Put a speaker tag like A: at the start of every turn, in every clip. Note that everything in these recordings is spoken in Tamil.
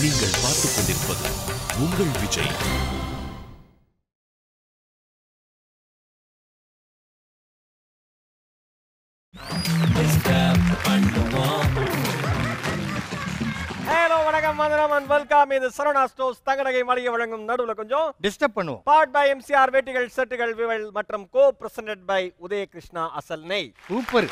A: நீங்கள் பார்த்துக் கொண்டிருப்பது உங்கள் விஜய்
B: ஹலோ வணக்கம் வந்தனம் அண்ட் வெல்கம் இது சரவணா ஸ்டோர்ஸ் தங்கநகை மளிகை வழங்கும் நடுவுல கொஞ்சம்
C: டிஸ்டர்ப் பண்ணுவோம்
B: பார்ட் பை எம்சிஆர் வேட்டிகள் செட்டுகள் விவல் மற்றும் கோ பிரசன்டட் பை உதய கிருஷ்ணா அசல் நெய்
C: சூப்பர்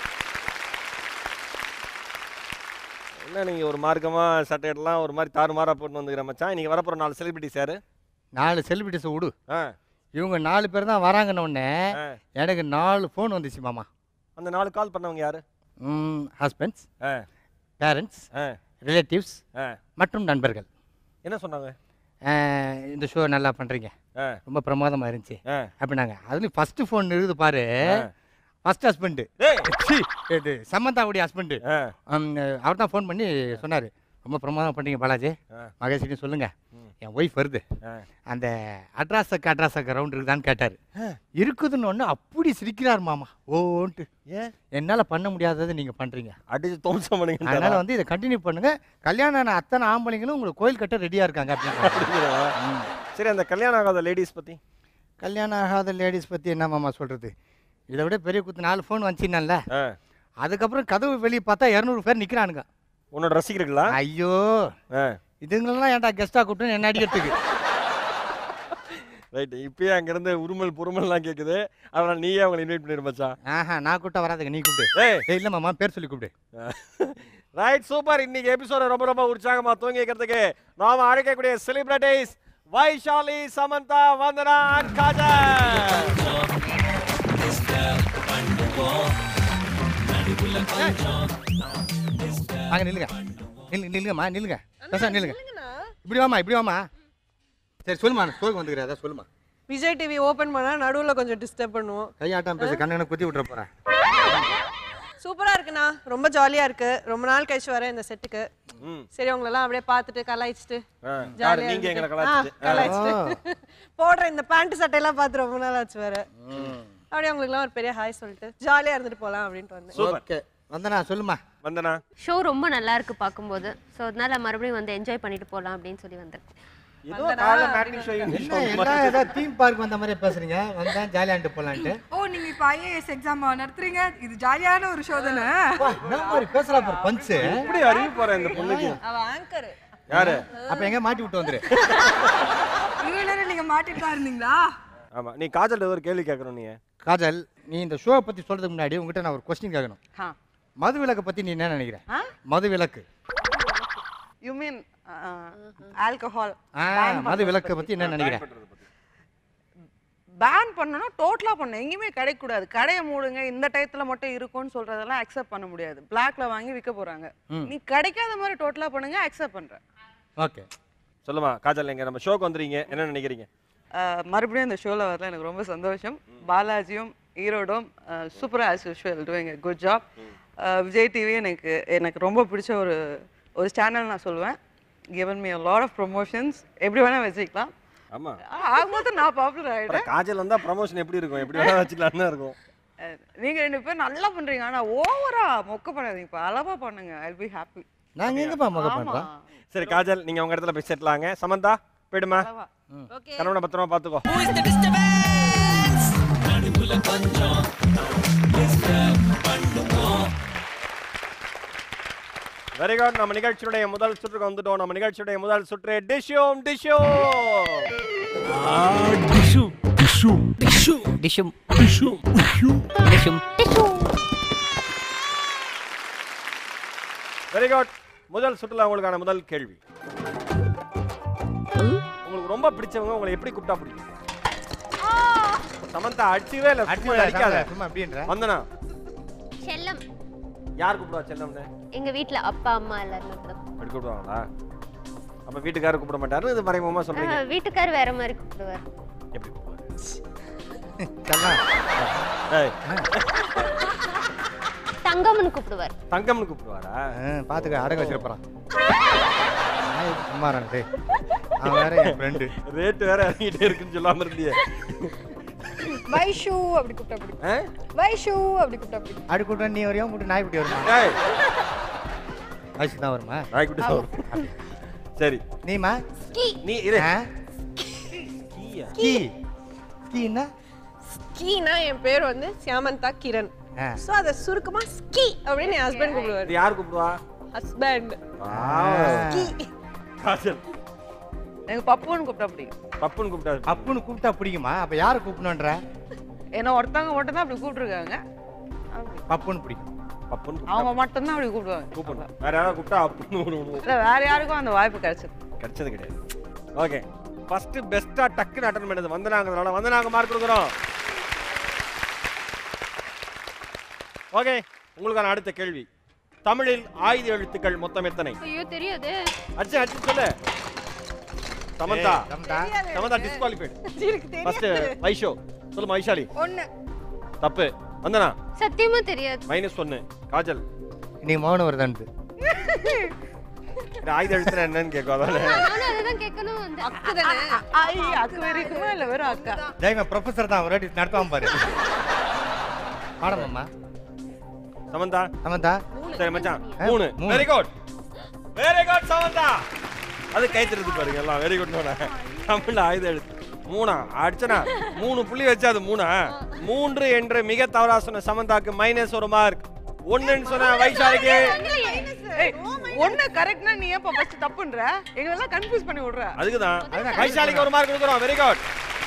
B: என்ன நீங்க ஒரு மார்க்கமா சட்டையெல்லாம் ஒரு மாதிரி தாறுமாறா போட்டு வந்துக்கிற மச்சான் இன்னைக்கு வரப்போற நாலு செலிபிரிட்டி சார்
C: நாலு செலிபிரிட்டிஸை விடு
B: ஆ
C: இவங்க நாலு பேர் தான் வராங்கன்ன உடனே
B: ஆ.
C: எனக்கு நாலு ஃபோன் வந்துச்சு மாமா
B: அந்த நாலு கால் பண்ணவங்க யாரு
C: ஹஸ்பண்ட்ஸ்
B: ஆ
C: பேரண்ட்ஸ்
B: ஆ
C: ரிலேட்டிவ்ஸ்
B: ஆ
C: மற்றும் நண்பர்கள்
B: என்ன சொன்னாங்க
C: அஹ், இந்த ஷோ நல்லா பண்ணுறீங்க
B: ஆ
C: ரொம்ப பிரமாதமாக இருந்துச்சு
B: ஆ
C: அப்படின்னாங்க அதுலேயும் ஃபஸ்ட்டு ஃபோன் இருக்குது பாரு ஃபஸ்ட் ஹஸ்பண்டு
B: டேய்
C: இது சம்மந்தாவுடைய ஹஸ்பண்டு
B: ஆ
C: அவர் தான் ஃபோன் பண்ணி சொன்னார் ரொம்ப பிரமாதம் பண்ணுறீங்க பாலாஜி
B: ஆ.
C: மகேஷ்கிட்டையும் சொல்லுங்கள்
B: ம்.
C: என் ஒய்ஃப் வருது
B: ஆ
C: அந்த அட்ராஸக்கு அட்ராஸக்கு ரவுண்ட் இருக்குதான்னு கேட்டார் இருக்குதுன்னு ஒன்று அப்படி சிரிக்கிறார் மாமா ஓன்ட்டு
B: ஏன்
C: என்னால் பண்ண முடியாததை நீங்கள் பண்ணுறீங்க
B: அடிச்சு தோம்சம்
C: அதனால்
B: பண்ணுங்க
C: வந்து இதை கண்டினியூ பண்ணுங்க கல்யாணம் ஆன அத்தனை ஆம்பளைங்களும் உங்களுக்கு கோயில் கட்ட ரெடியாக இருக்காங்க அப்படின்னு
B: சரி அந்த கல்யாணம் ஆகாத லேடிஸ் பத்தி
C: கல்யாணம் ஆகாத லேடிஸ் பற்றி என்ன மாமா சொல்கிறது இதை விட பெரிய குத்து நாலு ஃபோன் வந்துச்சுன்னால
B: ஆ
C: அதுக்கப்புறம் கதவு வெளியே பார்த்தா இரநூறு பேர் நிற்கிறானுங்க
B: உன்னோட ரசிகர்களா
C: ஐயோ
B: ஆ
C: இதுங்களெல்லாம் ஏன்டா கெஸ்ட்டாக கூப்பிட்டு என்ன அடிக்கிறதுக்கு
B: ரைட் இப்பயே அங்கிருந்து உருமல் பொறுமல்லாம் கேக்குது அதனால நீயே அவங்களை இன்வைட் பண்ணிடு மச்சான்
C: ஆஹா நான் கூப்பிட்டா வராதுங்க நீ கூப்பிடு
B: ஏய்
C: ஏய் இல்லை மாமா பேர் சொல்லி கூப்பிடு
B: ரைட் சூப்பர் இன்னைக்கு எபிசோட ரொம்ப ரொம்ப உற்சாகமா தூங்கி வைக்கிறதுக்கு நாம அழைக்கக்கூடிய செலிபிரிட்டிஸ் வைஷாலி சமந்தா வந்தனா and காஜல்
C: அங்கே நில்லுங்க நில்லு நில்லுங்கம்மா நில்லுங்க பேச நில்லுங்க இப்படி வாமா இப்படி வாமா சரி சொல்லுமா ஸ்டோருக்கு வந்துக்கிறேன் அதான் சொல்லுமா
D: விஜய் டிவி ஓபன் பண்ணா நடுவுல கொஞ்சம் டிஸ்டர்ப் பண்ணுவோம்
C: கையாட்டம் பேச கண்ணனை குத்தி விட்டுற போகிறேன்
D: சூப்பரா இருக்குண்ணா ரொம்ப ஜாலியா இருக்கு ரொம்ப நாள் கழிச்சு வரேன் இந்த செட்டுக்கு
B: ம்.
D: சரி உங்களெல்லாம் அப்படியே பார்த்துட்டு கலாய்ச்சிட்டு
B: ஆ, யாரு
D: ஜாலியா
B: நீங்க எங்களை
D: இருந்துட்டு. ஆ,
B: கலாச்சிட்டு
D: கலாய்ச்சிட்டு போடுற இந்த பேண்ட் சட்டையெல்லாம் பார்த்து ரொம்ப நாள் ஆச்சு வேற அப்படியே உங்களுக்குலாம் ஒரு பெரிய ஹாய் சொல்லிட்டு ஜாலியா இருந்துட்டு போலாம் அப்படின்ட்டு வந்தேன்
B: சூப்பர்
C: ஓகே வந்தனா சொல்லுமா
B: வந்தனா
E: ஷோ ரொம்ப நல்லா இருக்கு பார்க்கும்போது ஸோ அதனால மறுபடியும் வந்து என்ஜாய் பண்ணிட்டு போகலாம் அப்படின்னு சொல்லி வந்திருக்கேன்
B: ஏதோ காலைல மேட்னி ஷோ
C: என்ன எல்லாம் ஏதாவது தீம் பார்க் வந்த மாதிரியே பேசுறீங்க வந்தேன் ஜாலியாண்டு போலான்ட்டு
F: ஓ நீங்க இப்ப ஐஏஎஸ் எக்ஸாம் நடத்துறீங்க இது ஜாலியான ஒரு ஷோ தானே
C: வா, என்ன மாதிரி பேசலாம் பாரு பஞ்சு
B: எப்படி அறிவு போறேன் இந்த பொண்ணுக்கு
D: அவ ஆங்கர்
B: யாரு
C: அப்ப எங்க மாட்டி விட்டு வந்துரு
F: இவ்வளவு நேரம் நீங்க மாட்டிட்டு தான் இருந்தீங்களா
B: ஆமா நீ காஜல் ஒரு கேள்வி கேட்கணும் நீ
C: காஜல் நீ இந்த ஷோவை பத்தி சொல்றதுக்கு முன்னாடி உங்ககிட்ட நான் ஒரு கொஸ்டின் கேட்கணும்
G: Huh.
C: மது விலக்கை பத்தி நீ என்ன நினைக்கிற
G: Huh?
C: மது விலக்கு
G: You mean uh, alcohol?
C: ஆ, மது விலக்கை பத்தி என்ன நினைக்கிற
G: பேன் பண்ணணும் டோட்டலா பண்ணணும் எங்கேயுமே கிடைக்கக்கூடாது கடையை மூடுங்க இந்த டயத்துல மட்டும் இருக்கும்னு சொல்றதெல்லாம் அக்செப்ட் பண்ண முடியாது பிளாக்ல வாங்கி விற்க போறாங்க நீ கிடைக்காத மாதிரி டோட்டலா பண்ணுங்க அக்செப்ட் பண்றேன்
C: ஓகே
B: சொல்லுமா காஜல் எங்க நம்ம ஷோக்கு வந்துறீங்க என்ன நினைக்கிறீங்க
G: அஹ், மறுபடியும் இந்த ஷோல வரல எனக்கு ரொம்ப சந்தோஷம் பாலாஜியும் ஈரோடும் சூப்பரா as usual doing a good job Vijay TV எனக்கு எனக்கு ரொம்ப பிடிச்ச ஒரு ஒரு சேனல் நான் சொல்லுவேன் given me a lot of promotions எப்படி வேணா வச்சுக்கலாம்
B: ஆமா
G: ஆகும்போது நான் பாப்புலர் ஆயிடுறேன்
B: அப்புறம் காஜல் வந்தா ப்ரமோஷன் எப்படி இருக்கும் எப்படி வேணா வச்சுக்கலாம்னு இருக்கும்
G: அஹ் நீங்க ரெண்டு பேரும் நல்லா பண்றீங்க ஆனா ஓவரா மொக்க பண்ணாதீங்கப்பா அளவா பண்ணுங்க ஐ பி ஹாப்பி
C: நாங்க எங்கப்பா மக
G: ஆமா
C: பண்றோம்
B: சரி காஜல் நீங்க உங்க இடத்துல போய் செட்டில் ஆங்க சமந்தா போயிடுமா
G: அளவா
B: கணவனை பத்திரமா பாத்துக்கோ வெரி குட் நம்ம நிகழ்ச்சியுடைய முதல் சுற்றுக்கு வந்துட்டோம் நம்ம நிகழ்ச்சியுடைய முதல் சுற்று டிஷ்யூம் டிஷ்யூம்
H: டிஷும் டிஷும்
B: வெரி குட் முதல் சுற்றுல உங்களுக்கான முதல் கேள்வி உங்களுக்கு ரொம்ப பிடிச்சவங்க உங்களை எப்படி கூப்பிட்டா பிடிக்கும் சமந்தா அடிச்சவே இல்ல சும்மா அடிக்காத
C: சும்மா அப்படின்ற
B: வந்தனா
E: செல்லம்
B: யார் கூப்பிடுவா செல்லம்னு
E: எங்க வீட்ல அப்பா அம்மா எல்லாரும் கூப்பிடுவோம்.
B: அப்படி கூப்பிடுவாங்களா அப்ப வீட்டுக்காரர் கூப்பிட மாட்டாரு இது மறைமுகமா சொல்றீங்க
E: ஆஹ், வீட்டுக்கார் வேற மாதிரி கூப்பிடுவார்
B: எப்படி கூப்பிடுவாரு
C: செல்லம்.
B: ஏய்,
E: தங்கம்னு கூப்பிடுவார்
B: தங்கம்னு கூப்பிடுவாரா
C: ஆ, பாத்துக்க அடக்க வச்சிருப்பான் சும்மா டேய் அவன் வேற என் ஃப்ரெண்டு
B: ரேட் வேற இறங்கிட்டே இருக்குன்னு சொல்லாம இருந்தியே
F: வைஷு அப்படி கூப்பிட்டா பிடிக்கும்
B: ஆ?
F: வைஷு அப்படி கூப்பிட்டா பிடிக்கும்
C: அடி கூட்ட நீ வரையும் கூட்டு நாய்க்குட்டி வருமா
B: ஏய்,
C: வயசுக்கு தான் வருமா
B: நாய்க்குட்டி தான் வரும். சரி
C: நீமா
B: நீ இரு
C: ஆ?
B: கீயா?
C: கீ கீன்னா
D: கீனா என் பேர் வந்து சியாமந்தா கிரண்
C: ஆ.
D: சோ அத சுருக்கமா ஸ்கி அப்படின்னு என் ஹஸ்பண்ட் கூப்பிடுவாரு
B: இது யார் கூப்பிடுவா
D: ஹஸ்பண்ட்
B: Wow. காஜல்
G: எனக்கு பப்புன்னு கூப்பிட்டா பிடிக்கும்
B: பப்புன்னு கூப்பிட்டாரு
C: அப்புன்னு கூப்பிட்டா பிடிக்குமா அப்ப யாரை கூப்பிடணுன்ற
G: ஏன்னா ஒருத்தவங்க மட்டும் தான் அப்படி கூப்பிட்டுருக்காங்க
C: பப்புன்னு பிடிக்கும்
B: பப்புன்னு
G: அவங்க
B: கூப்பிட்டா
G: மட்டும்தான் அப்படி கூப்பிடுவாங்க
B: கூப்பிடணும் வேற யாராவது கூப்பிட்டா அப்புன்னு விடுவோம்
G: இல்ல வேற யாருக்கும் அந்த வாய்ப்பு கிடைச்சது
B: கிடைச்சது கிடையாது ஓகே ஃபர்ஸ்ட் பெஸ்டா டக்குன்னு அட்டன் பண்ணது வந்தனாங்கிறதுனால வந்தனாங்க மார்க் கொடுக்குறோம் ஓகே உங்களுக்கான அடுத்த கேள்வி தமிழில் ஆயுத எழுத்துக்கள் மொத்தம் எத்தனை
E: ஐயோ தெரியாது
B: அச்சு அச்சு சொல்லு சமந்தா
C: ஏய், சமந்தா.
B: சமந்தா டிஸ்குவாலிஃபைடு
D: எனக்கு
B: ஃபர்ஸ்ட் வைஷோ சொல்லுமா வைஷாலி
F: ஒண்ணு
B: தப்பு வந்தனா
E: சத்தியமா தெரியாது
B: மைனஸ் ஒன்னு காஜல்
C: இன்னைக்கு மௌன வருதான்ட்டு
B: இது ஆயுத எழுத்துனா என்னன்னு கேட்கும் அதானே
E: நானும் அதுதான் கேட்கணும் வந்தேன்
D: அக்கு தானே
G: ஐ அக்கு வரைக்குமா இல்ல வெறும் அக்கா
C: ஜெயமா ப்ரொஃபசர் தான் ஒரு வாட்டி நடத்துவான் பாரு பாடமாம்மா
B: சமந்தா
C: சமந்தா
B: சரி மச்சான்
C: ஆ,
B: மூணு
C: மூணு.
B: Very good very good Samantha அது கைத்திருது பாருங்க எல்லாம் வெரி குட் தமிழ்ல ஆயுத எழுத்து மூணா அடிச்சனா மூணு புள்ளி வச்சு அது மூணா மூன்று என்று மிக தவறா சொன்ன சமந்தாக்கு மைனஸ் ஒரு மார்க் ஒண்ணுன்னு சொன்ன வைஷாலிக்கு
G: ஏய், ஒண்ணு கரெக்ட்னா நீ ஏன் ஃபர்ஸ்ட் தப்புன்ற எங்களெல்லாம் கன்ஃபியூஸ் பண்ணி விடுற
B: அதுக்குதான் வைஷாலிக்கு ஒரு மார்க் கொடுக்குறோம் வெரி குட்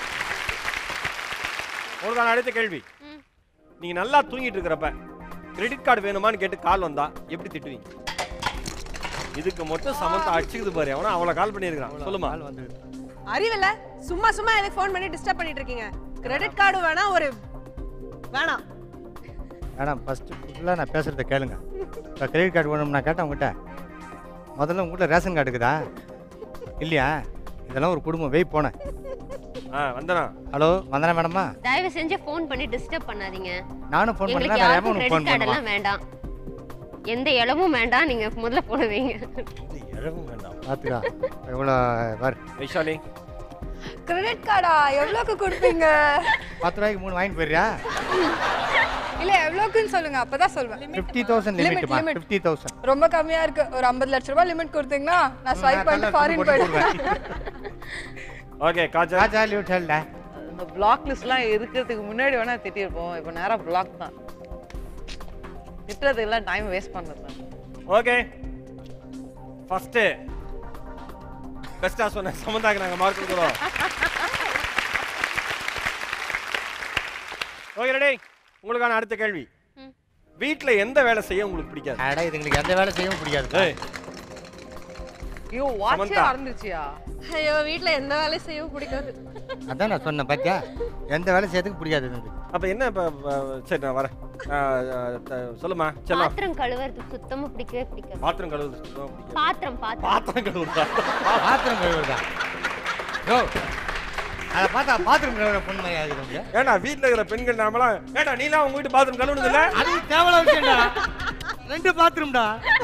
B: உங்களுக்கான அடுத்த கேள்வி
E: ம்.
B: நீங்க நல்லா தூங்கிட்டு இருக்கிறப்ப கிரெடிட் கார்டு வேணுமான்னு கேட்டு கால் வந்தா எப்படி திட்டுவீங்க இதுக்கு மட்டும் சமந்தா அடிச்சுக்குது பாரு அவனா அவளை கால் பண்ணியிருக்கான் சொல்லுமா
C: ஆள் வந்து
D: அறிவில்ல சும்மா சும்மா எனக்கு ஃபோன் பண்ணி டிஸ்டர்ப் பண்ணிட்டு இருக்கீங்க கிரெடிட் கார்டு வேணா ஒரு வேணாம்
C: மேடம் ஃபஸ்ட்டு ஃபுல்லாக நான் பேசுகிறத கேளுங்க இப்போ கிரெடிட் கார்டு வேணும் நான் கேட்டேன் உங்ககிட்ட முதல்ல உங்க வீட்டில் ரேஷன் கார்டு இருக்குதா இல்லையா இதெல்லாம் ஒரு குடும்பம் வெய் போனேன்
B: ஆ வந்தனா
C: ஹலோ வந்தனா மேடமா
E: தயவு செஞ்சு ஃபோன் பண்ணி டிஸ்டர்ப் பண்ணாதீங்க
C: நானும் ஃபோன்
E: எங்களுக்கு
C: பண்ணல வேற
E: யாருக்கும்
C: உனக்கு ஃபோன்
E: கிரெடிட் கார்டு
C: பண்ணுவான்
E: எல்லாம் வேண்டாம் எந்த இளமும் வேண்டாம் நீங்க முதல்ல போன வைங்க
B: இழவும் வேண்டாம்
C: பார்த்துக்கா எவ்வளோ பார்
B: வைஷாலி
F: கிரெடிட் கார்டா எவ்வளோக்கு கொடுப்பீங்க
C: பத்து ரூபாய்க்கு மூணு வாங்கிட்டு போயிடுறியா
F: இல்ல எவ்வளோக்குன்னு சொல்லுங்க அப்பதான் சொல்வேன்
C: ஃபிஃப்டி தௌசண்ட்
F: Limit,
C: லிமிட்மா
F: limit.
C: ஃபிஃப்டி தௌசண்ட்
F: ரொம்ப கம்மியா இருக்கு ஒரு ஐம்பது லட்ச ரூபாய் லிமிட் கொடுத்தீங்கன்னா நான் ஸ்வைப் பண்ணிட்டு ஃபாரின் போயிடுவேன்
B: ஓகே காஜா
C: ராஜா லியூ டெல்ல
G: இந்த பிளாக் லிஸ்ட்லாம் இருக்கிறதுக்கு முன்னாடி வேணா திட்டிருப்போம் இப்போ நேரா பிளாக் தான் திட்டுறதுக்கு எல்லாம் டைம் வேஸ்ட் பண்ணுறது தான்
B: ஓகே ஃபர்ஸ்ட் பெஸ்டா சொன்ன சமந்தாக்கு நாங்க மார்க் கொடுக்குறோம் ஓகே ரெடி உங்களுக்கான அடுத்த கேள்வி
E: ம்.
B: வீட்ல எந்த வேலை செய்ய உங்களுக்கு பிடிக்காது
C: அட இதுங்களுக்கு எந்த வேலை செய்யவும் பிடிக்காது
B: ஏய்,
G: ஐயோ வாட்சே
B: சமந்தா.
G: மறந்துருச்சியா
D: ஐயோ வீட்ல எந்த வேலையும் செய்யவும் பிடிக்காது
C: அதான் நான் சொன்னேன் பாத்தியா எந்த வேலை செய்யறதுக்கு பிடிக்காது இதுங்களுக்கு
B: அப்ப என்ன இப்ப அஹ், சரி நான் வரேன் அஹ், அஹ், த- சொல்லுமா செல்லம்
E: பாத்திரம் கழுவுறது சுத்தமா பிடிக்கவே பிடிக்காது
B: பாத்திரம் கழுவுறது சுத்தமா பிடிக்காது.
E: பாத்திரம் பாத்திரம்
B: பாத்திரம் கழுவுறதா
C: பாத்திரம் கழுவுறதா யோ அதை பார்த்தா பாத்ரூம் கழுவுற பொண்ணு மாதிரி ஆகுது கொஞ்சம்
B: ஏன்னா வீட்ல இருக்கிற பெண்கள் நாமலாம் ஏடா நீலாம் உங்க வீட்டு பாத்திரம் கழுவுனது இல்ல
C: அது தேவையில்ல விஷயம்டா ரெண்டு பாத்ரூம்டா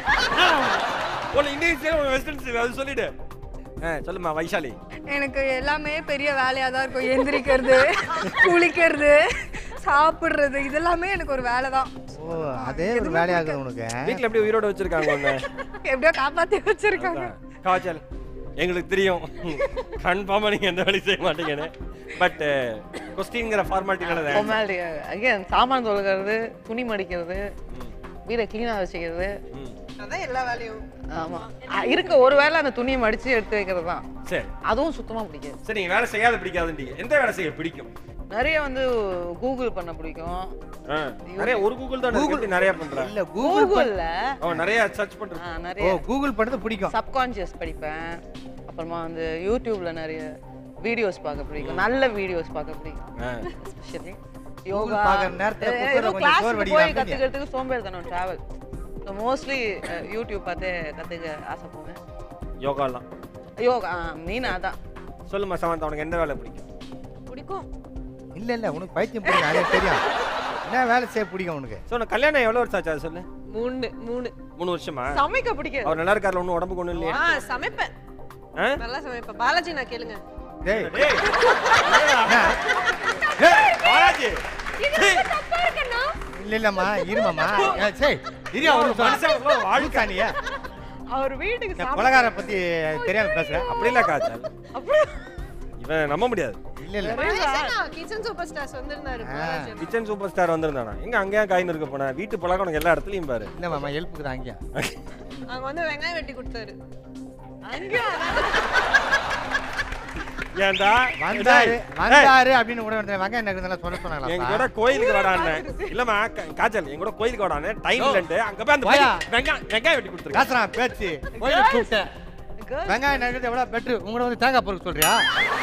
B: ஒன்னு இந்தியன் ஸ்டைல் ஒன்னு வெஸ்டர்ன் ஸ்டைல் அது சொல்லிடு ஆ சொல்லுமா வைஷாலி
F: எனக்கு எல்லாமே பெரிய வேலையா தான் இருக்கும் எந்திரிக்கிறது குளிக்கிறது சாப்பிடுறது இதெல்லாமே எனக்கு ஒரு வேலை தான்
C: ஓ அதே ஒரு வேலையாகுது உனக்கு
B: வீட்ல எப்படி உயிரோட வச்சிருக்காங்க ஒண்ணு
F: எப்படியோ காப்பாத்தி வச்சிருக்காங்க
B: காய்ச்சல் எங்களுக்கு தெரியும் கன்ஃபார்மா நீங்க எந்த வேலையும் செய்ய மாட்டீங்கன்னு பட் கொஸ்டின்ங்கிற ஃபார்மாலிட்டி நல்லது
G: ஃபார்மாலிட்டி அகைன் சாமான் தொழுகிறது துணி மடிக்கிறது வீடை க்ளீனாக வச்சுக்கிறது
D: அதான் எல்லா வேலையும்
G: ஆமா அ, இருக்க ஒரு வேளை அந்த துணியை மடிச்சு எடுத்து வைக்கிறது தான்
B: சரி
G: அதுவும் சுத்தமா பிடிக்காது
B: சரி நீங்க வேலை செய்யாத பிடிக்காதுன்றீங்க எந்த வேலை செய்ய பிடிக்கும்
G: நிறைய வந்து கூகுள் பண்ண பிடிக்கும்
B: ஆ, நிறைய ஒரு கூகுள் தான் கூகுள் நிறைய பண்றேன்
C: இல்ல கூகுள்
G: கூகுள்ல
B: அவன் நிறைய சர்ச் பண்றது
C: ஓ
G: நிறைய
C: கூகுள் பண்றது பிடிக்கும்
G: சப்கான்ஷியஸ் படிப்பேன் அப்புறமா வந்து யூடியூப்ல நிறைய வீடியோஸ் பார்க்க பிடிக்கும் நல்ல வீடியோஸ் பார்க்க பிடிக்கும்
B: ஆ.
G: எஸ்பெஷலி
C: Google
G: யோகா
C: பார்க்கற நேரத்துல
G: ஏ,
C: குக்கர்ல
G: ஏதோ
C: கொஞ்சம்
G: கிளாஸ்க்கு
C: சோறு
G: போய்
C: வடிக்கிறாங்க
G: கத்துக்கிறதுக்கு சோம்பேறித்தனம் டிராவல் மோஸ்ட்லி யூடியூப் பார்த்தே கத்துக்க ஆசைப்படுவேன்
B: யோகாலாம்
G: யோகா மெயின் அதான்
B: சொல்லுமா சமந்தா உனக்கு எந்த வேலை பிடிக்கும்
D: பிடிக்கும்
C: இல்ல இல்ல உனக்கு பைத்தியம் பிடிக்கும் அதே தெரியும் என்ன வேலை செய்ய பிடிக்கும் உனக்கு
B: சோ உனக்கு கல்யாணம் எவ்வளவு வருஷம் ஆச்சு அதை சொல்லு
D: மூணு மூணு
B: மூணு வருஷமா
G: சமைக்க பிடிக்காது
B: அவர் நல்லா இருக்காருல ஒன்றும் உடம்புக்கு ஒன்றும் இல்லையா
D: ஆ சமைப்பேன்
B: ஆ?
D: நல்லா சமைப்பேன் பாலாஜி நான் கேளுங்க
C: டேய்
B: டேய், டேய், பாலாஜி டேய்,
C: இல்ல இல்லம்மா இருமாமா ஏ, சரி இரியா ஒரு
B: மனுஷன்
C: நிமிஷம்
B: வாழ்க்கை.
C: வாழ்க்கானியா
G: அவர் வீட்டுக்கு
C: இந்த
G: சாப்பிட
C: கொலகார பத்தி தெரியாம பேசுறேன்
B: அப்படி இல்ல காய்ச்சல் இவன் நம்ப முடியாது
C: இல்ல இல்ல
D: கிச்சன் சூப்பர் ஸ்டார்ஸ் வந்திருந்தாரு பாலாஜி.
B: கிச்சன் சூப்பர் ஸ்டார் வந்திருந்தானா எங்க அங்கேயா காயின் இருக்க போனா வீட்டு பழக்கம் உனக்கு எல்லா இடத்துலயும் பாரு
C: இல்ல மாமா ஹெல்ப்புக்கு தான் அங்கேயா
D: அவங்க வந்து வெங்காயம் வெட்டி கொடுத்தாரு
B: ஏன்டா
C: வந்தாரு
B: டேய்,
C: வந்தாரு அப்படின்னு கூட வந்து வெங்காயம் நகர்ந்தெல்லாம் சொல்ல
B: என்
C: சொன்னாங்களா
B: கூட கோயிலுக்கு வாடான்னு இல்லம்மா கா- காய்ச்சல் என் கூட கோயிலுக்கு வாடான்னு டைம் இல்லன்ட்டு அங்க போய் அந்த
C: போயா.
B: பையன் வெங்காயம் வெங்காயம் வெட்டி கொடுத்துருக்கேன்
C: பேசுறான் பேச்சு கோயிலுக்கு கூப்பிட்டேன் வெங்காயம் நகர்ந்து எவ்வளவு பெட்ரு உங்களோட வந்து தேங்காய் பொறுக்க சொல்றியா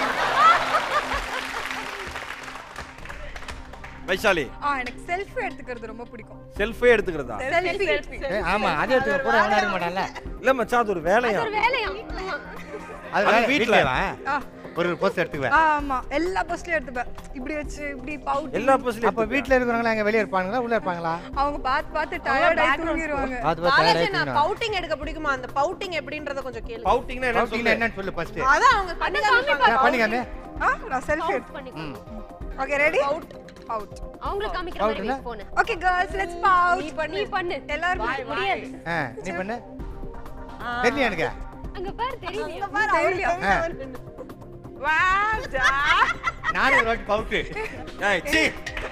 B: வைஷாலி
F: ஆ எனக்கு செல்ஃபி எடுத்துக்கிறது ரொம்ப பிடிக்கும்
B: செல்ஃபே எடுத்துக்கிறதா
F: செல்ஃபி
C: ஏய், ஆமா அதே எடுத்து கூட எவனா இருக்க மாட்டான்ல
B: இல்ல மச்சான் அது ஒரு வேலையா
E: வேலையா
C: அது
B: அது
C: வேலை
B: வீட்ல.
C: வீட்ல
F: ஆ
C: ஒரு போஸ்ட் எடுத்துக்குவேன்
F: ஆ, ஆமா எல்லா போஸ்ட்லயும் எடுத்துப்பேன் இப்படி வச்சு இப்படி பவுட்
B: எல்லா பஸ்லயும்
C: அப்ப வீட்ல இருக்கிறவங்க எங்க வெளிய இருப்பாங்களா உள்ள இருப்பாங்களா
F: அவங்க பார்த்து பார்த்து டயர்ட் ஆகி தூங்கிடுவாங்க
C: அது பார்த்து
D: பாலாஜி
C: tired
D: நான்
C: ஆயிட்டீங்களா?
D: பவுட்டிங் எடுக்க பிடிக்குமா அந்த பவுட்டிங் எப்படின்றத கொஞ்சம் கேளு
B: பவுட்டிங்னா என்ன
C: Outing னா என்னன்னு சொல்லு ஃபர்ஸ்ட்
D: அதான் அவங்க பண்ணி காமிப்பாங்க.
C: பண்ணிக்காமே
F: ஆ நான் செல்ஃபி எடுத்து
E: பண்ணிக்கோ
F: ஓகே ரெடி அவுட் அவுட்
E: அவங்களுக்கு காமிக்கிற
C: Out
E: மாதிரி
C: இல்ல?
E: போன
F: ஓகே கேர்ள்ஸ் லெட்ஸ் பவுட்
E: நீ பண்ணு நீ பண்ணு
F: எல்லாரும்
E: முடியாது
C: ஆ நீ பண்ணு தெரியல எனக்கு
E: அங்க பாரு தெரியுது
D: இங்க பாரு, அவரு
F: தெரியும்.
C: ஆ.
D: அவரு
C: நானும் ஒரு வாட்டி பவுட்டு
B: ஏய் சீ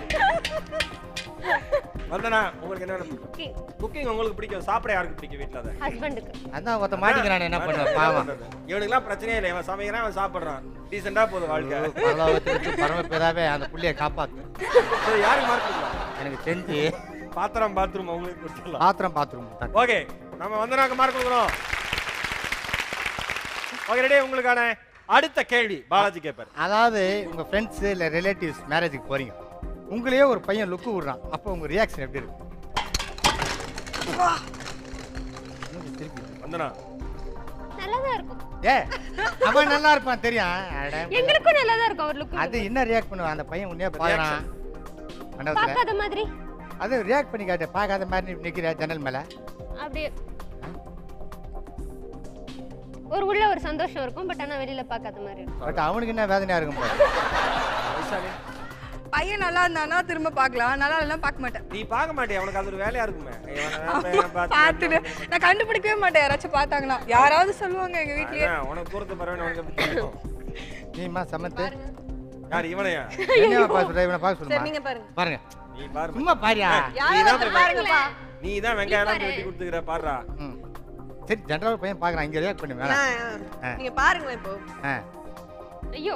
B: வந்தனா உங்களுக்கு என்ன
E: Cooking.
B: குக்கிங் உங்களுக்கு பிடிக்கும் சாப்பிட யாருக்கு பிடிக்கும் வீட்ல அதை
E: ஹஸ்பண்டுக்கு
C: அதான் ஒருத்த மாட்டிக்கிறான் என்ன பண்ணுவேன் பாவம்
B: இவனுக்குலாம் பிரச்சனையே இல்லை இவன் சமைக்கிறான் அவன் சாப்பிடுறான் டீசெண்டா போகுது வாழ்க்கை
C: பரலோகத்துக்கு பரமபிதாவே அந்த புள்ளைய காப்பாத்து
B: சரி யாருக்கு மார்க் கொடுக்கலாம்
C: எனக்கு செஞ்சு
B: பாத்திரம் பாத்ரூம் அவங்களுக்கு கொடுத்துடலாம்
C: பாத்திரம் பாத்ரூம்
B: ஓகே நம்ம வந்தனாக்கு மார்க் கொடுக்குறோம் ஓகே ரெடி உங்களுக்கான அடுத்த கேள்வி பாலாஜி கேப்பார்
C: அதாவது உங்க ஃப்ரெண்ட்ஸ் இல்ல ரிலேட்டிவ்ஸ் மேரேஜுக்கு போறீங்க உங்களையே ஒரு பையன் லுக்கு விடுறான் அப்போ உங்க ரியாக்ஷன் எப்படி இருக்கும் திருப்பி
B: வந்தனா
E: நல்லாதான் இருக்கும்
C: ஏ அவன் நல்லா இருப்பான் தெரியும் அட,
E: எங்களுக்கும் நல்லாதான் இருக்கும் அவர் லுக்
C: அது என்ன ரியாக்ட் பண்ணுவான் அந்த பையன் உன்னே பாக்குறான் மண்டபத்துல
E: பார்க்காத மாதிரி
C: அது ரியாக்ட் பண்ணி காட்டு பார்க்காத மாதிரி நீ நிக்கிற ஜன்னல் மேல
E: அப்படியே ஒரு உள்ள ஒரு சந்தோஷம் இருக்கும் பட் ஆனா வெளியில பார்க்காத மாதிரி இருக்கும்
C: பட் அவனுக்கு என்ன வேதனையா இருக்கும் பாரு.
B: வைஷாலி
F: பையன் நல்லா இருந்தானா திரும்ப பார்க்கலாம் நல்லா இல்லைன்னா பார்க்க மாட்டேன்
B: நீ பார்க்க மாட்டியா அவனுக்கு அது ஒரு வேலையா இருக்குமே இவனை பையனை பார்த்து
F: பார்த்துட்டு நான் கண்டுபிடிக்கவே மாட்டேன் யாராச்சும் பார்த்தாங்கன்னா யாராவது சொல்லுவாங்க எங்க வீட்லயே
B: அதான், உனக்கு தூரத்து பரவாயில்ல உனக்கு எப்படி தெரியும்?
C: நீமா சமத்து
B: யார் இவனையா
C: என்ன பார்க்க சொல்ற இவனை பார்க்க
D: சரி
C: சொல்லுமா
D: நீங்க பாருங்க
C: பாருங்க
B: நீ பாரு
C: சும்மா பாரியா
D: யாரோ
B: நீதான்
D: ஒருத்தர் பாருங்கப்பா
B: நீ தான் வெங்காயம் எல்லாம் வெட்டி கொடுத்துக்கிற பாடுறா
C: ம் சரி ஜென்ரல் பையன் பார்க்கறான் இங்க ரியாக்ட் பண்ணி வேணாம்
D: ஆ,
C: ஆ.
D: நீங்க பாருங்களேன் இப்போ
C: ஆ
E: ஐயோ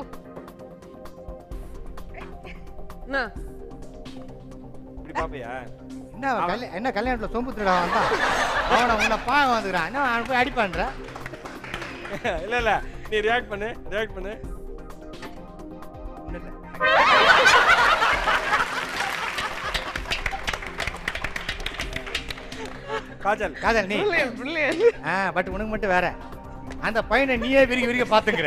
D: என்ன
B: இப்படி பாப்பியா
C: என்ன அவன் கல்யா- என்ன கல்யாணத்துல சொம்பு திருடா வந்தான் அவனை உன்னை பார்க்க வந்துக்கிறான் என்ன அவன் போய் அடிப்பான்ற
B: இல்ல இல்ல நீ ரியாக்ட் பண்ணு ரியாக்ட் பண்ணு
C: ஒண்ணும் இல்ல.
B: காஜல்
C: காதல் நீ ஆ பட் உனக்கு மட்டும் வேற அந்த பையனை நீயே விரிக்க விரிக்க பாத்துக்கிற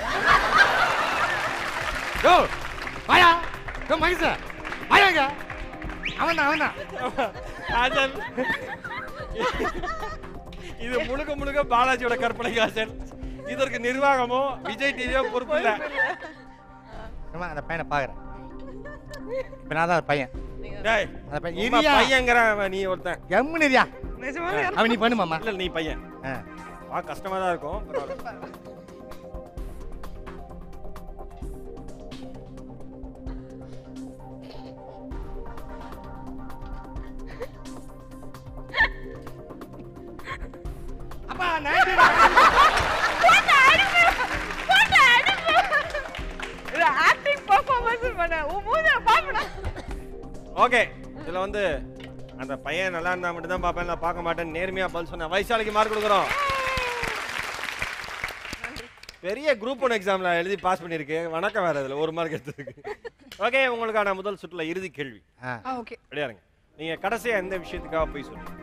C: யோ வாயா யோ மகேஷ் வாயாங்க அவன் தான் அவன் தான்
B: காஜல் இது முழுக்க முழுக்க பாலாஜியோட கற்பனை காஜல் இதற்கு நிர்வாகமோ விஜய் டிவியோ பொறுப்பு இல்ல
C: சும்மா அந்த பையனை பாக்குறேன் இப்ப நான் தான் அந்த பையன்
B: டேய்
C: அந்த பையன்
B: உம்மா
C: இரியா
B: பையங்கிறான் அவன், நீ ஒருத்தன்
C: எம்முன்னு இரியா
G: நிஜமாவே
C: அவன் நீ பண்ணுமாமா
B: இல்ல நீ பையன்
C: ஆ
B: வா கஷ்டமா தான் இருக்கும் பரவாயில்ல.
C: அப்பா நைட்டு
G: ஆக்டிங் பெர்ஃபார்மன்ஸ் பண்ண உன் மூஞ்ச பாக்கணும்
B: ஓகே இதுல வந்து அந்த பையன் நல்லா இருந்தா மட்டும் தான் பார்ப்பேன் நான் பார்க்க மாட்டேன் நேர்மையா பதில் சொன்னேன் வைசாலிக்கு மார்க் கொடுக்குறோம் பெரிய குரூப் ஒன் எக்ஸாம்ல எழுதி பாஸ் பண்ணிருக்கு வணக்கம் வேற இதுல ஒரு மார்க் எடுத்ததுக்கு ஓகே உங்களுக்கான முதல் சுற்றுல இறுதி கேள்வி
C: ஆ
F: ஆ ஓகே
B: ரெடியா இருங்க நீங்க கடைசியா எந்த விஷயத்துக்காக போய் சொல்லுங்க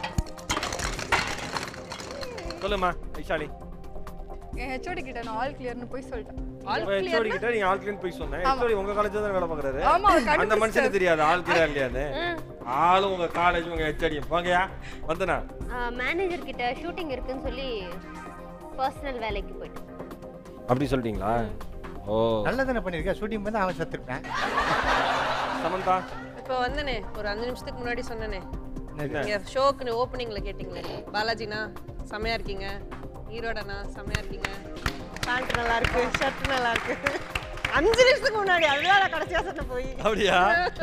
B: சொல்லுமா வைசாலி
F: என் ஹெச்ஓடி கிட்ட நான் ஆல் கிளியர்னு போய் சொல்லிட்டேன்
B: ஹெச்ஓடி கிட்ட நீங்க ஆல் கிளீன் போய் சொன்னேன் ஹெச்ஓடி உங்க காலேஜ் தான் வேலை பார்க்கறாரு
F: ஆமா அவர்
B: அந்த மனுஷனுக்கு
F: கண்டுபிடிச்சாரு.
B: தெரியாது ஆள் கிளியர் இல்லையான்னு ஆளும் உங்க காலேஜ் உங்க ஹெச்ஓடி போங்கயா வந்தனா
E: மேனேஜர் கிட்ட ஷூட்டிங் இருக்குன்னு சொல்லி பர்சனல் வேலைக்கு போயிட்டேன்
B: அப்படி சொல்லிட்டீங்களா ஓ
C: நல்லதானே பண்ணிருக்க ஷூட்டிங் பண்ணி அவன் செத்துருப்பேன்
B: சமந்தா
D: இப்போ வந்தனே ஒரு அஞ்சு நிமிஷத்துக்கு முன்னாடி சொன்னனே
C: என்னது?
B: என்ன?
D: நீங்க ஷோக்கு ஓப்பனிங்ல கேட்டீங்களே பாலாஜினா செமையா இருக்கீங்க ஈரோடண்ணா செமையா இருக்கீங்க பேண்ட் நல்லா இருக்கு ஷர்ட் நல்லா இருக்கு அஞ்சு நிமிஷத்துக்கு முன்னாடி அதுதான் நான் கடைசியா சொன்ன போய்
B: அப்படியா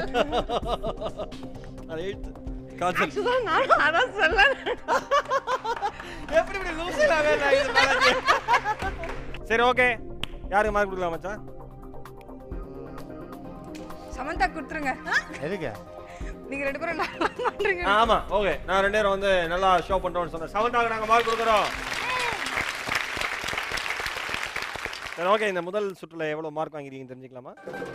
B: அது எழுத்து காய்ச்சல்
D: Actually, நானும் அதான் சொல்ல
B: எப்படி இப்படி லூசுலாவே நான் இது பாலாஜி? சரி ஓகே யாருக்கு மார்க் கொடுக்கலாம் மச்சான்
F: சமந்தா கொடுத்துருங்க
C: எதுக்கு
F: நீங்க ரெண்டு பேரும் நல்லா பண்றீங்க
B: ஆ, ஆமா ஓகே நான் ரெண்டு பேரும் வந்து நல்லா ஷோ பண்றோம்னு சொன்னேன் செவன்டாக நாங்க மார்க் கொடுக்குறோம் சரி ஓகே இந்த முதல் சுற்றுல எவ்வளவு மார்க் வாங்கிருக்கீங்கன்னு தெரிஞ்சுக்கலாமா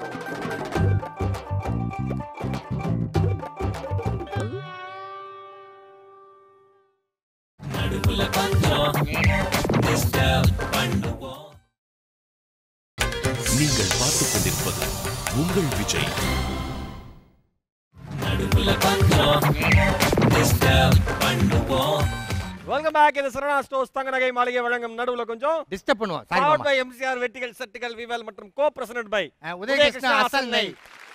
A: நீங்கள் பார்த்துக் கொண்டிருப்பது உங்கள் விஜய்
B: வெல்கம் பேக் இது சரணா ஸ்டோர்ஸ் தங்க நகை மாளிகை வழங்கும் நடுவுல கொஞ்சம்
C: டிஸ்டர்ப் பண்ணுவோம் சாரி
B: பவர்ட்
C: மாமா
B: பை எம்சிஆர் வெட்டிகள் செட்டுகள் விவல் மற்றும் கோ பிரசன்ட் பை
C: ஆ, உதயகிருஷ்ணா அசல் நெய்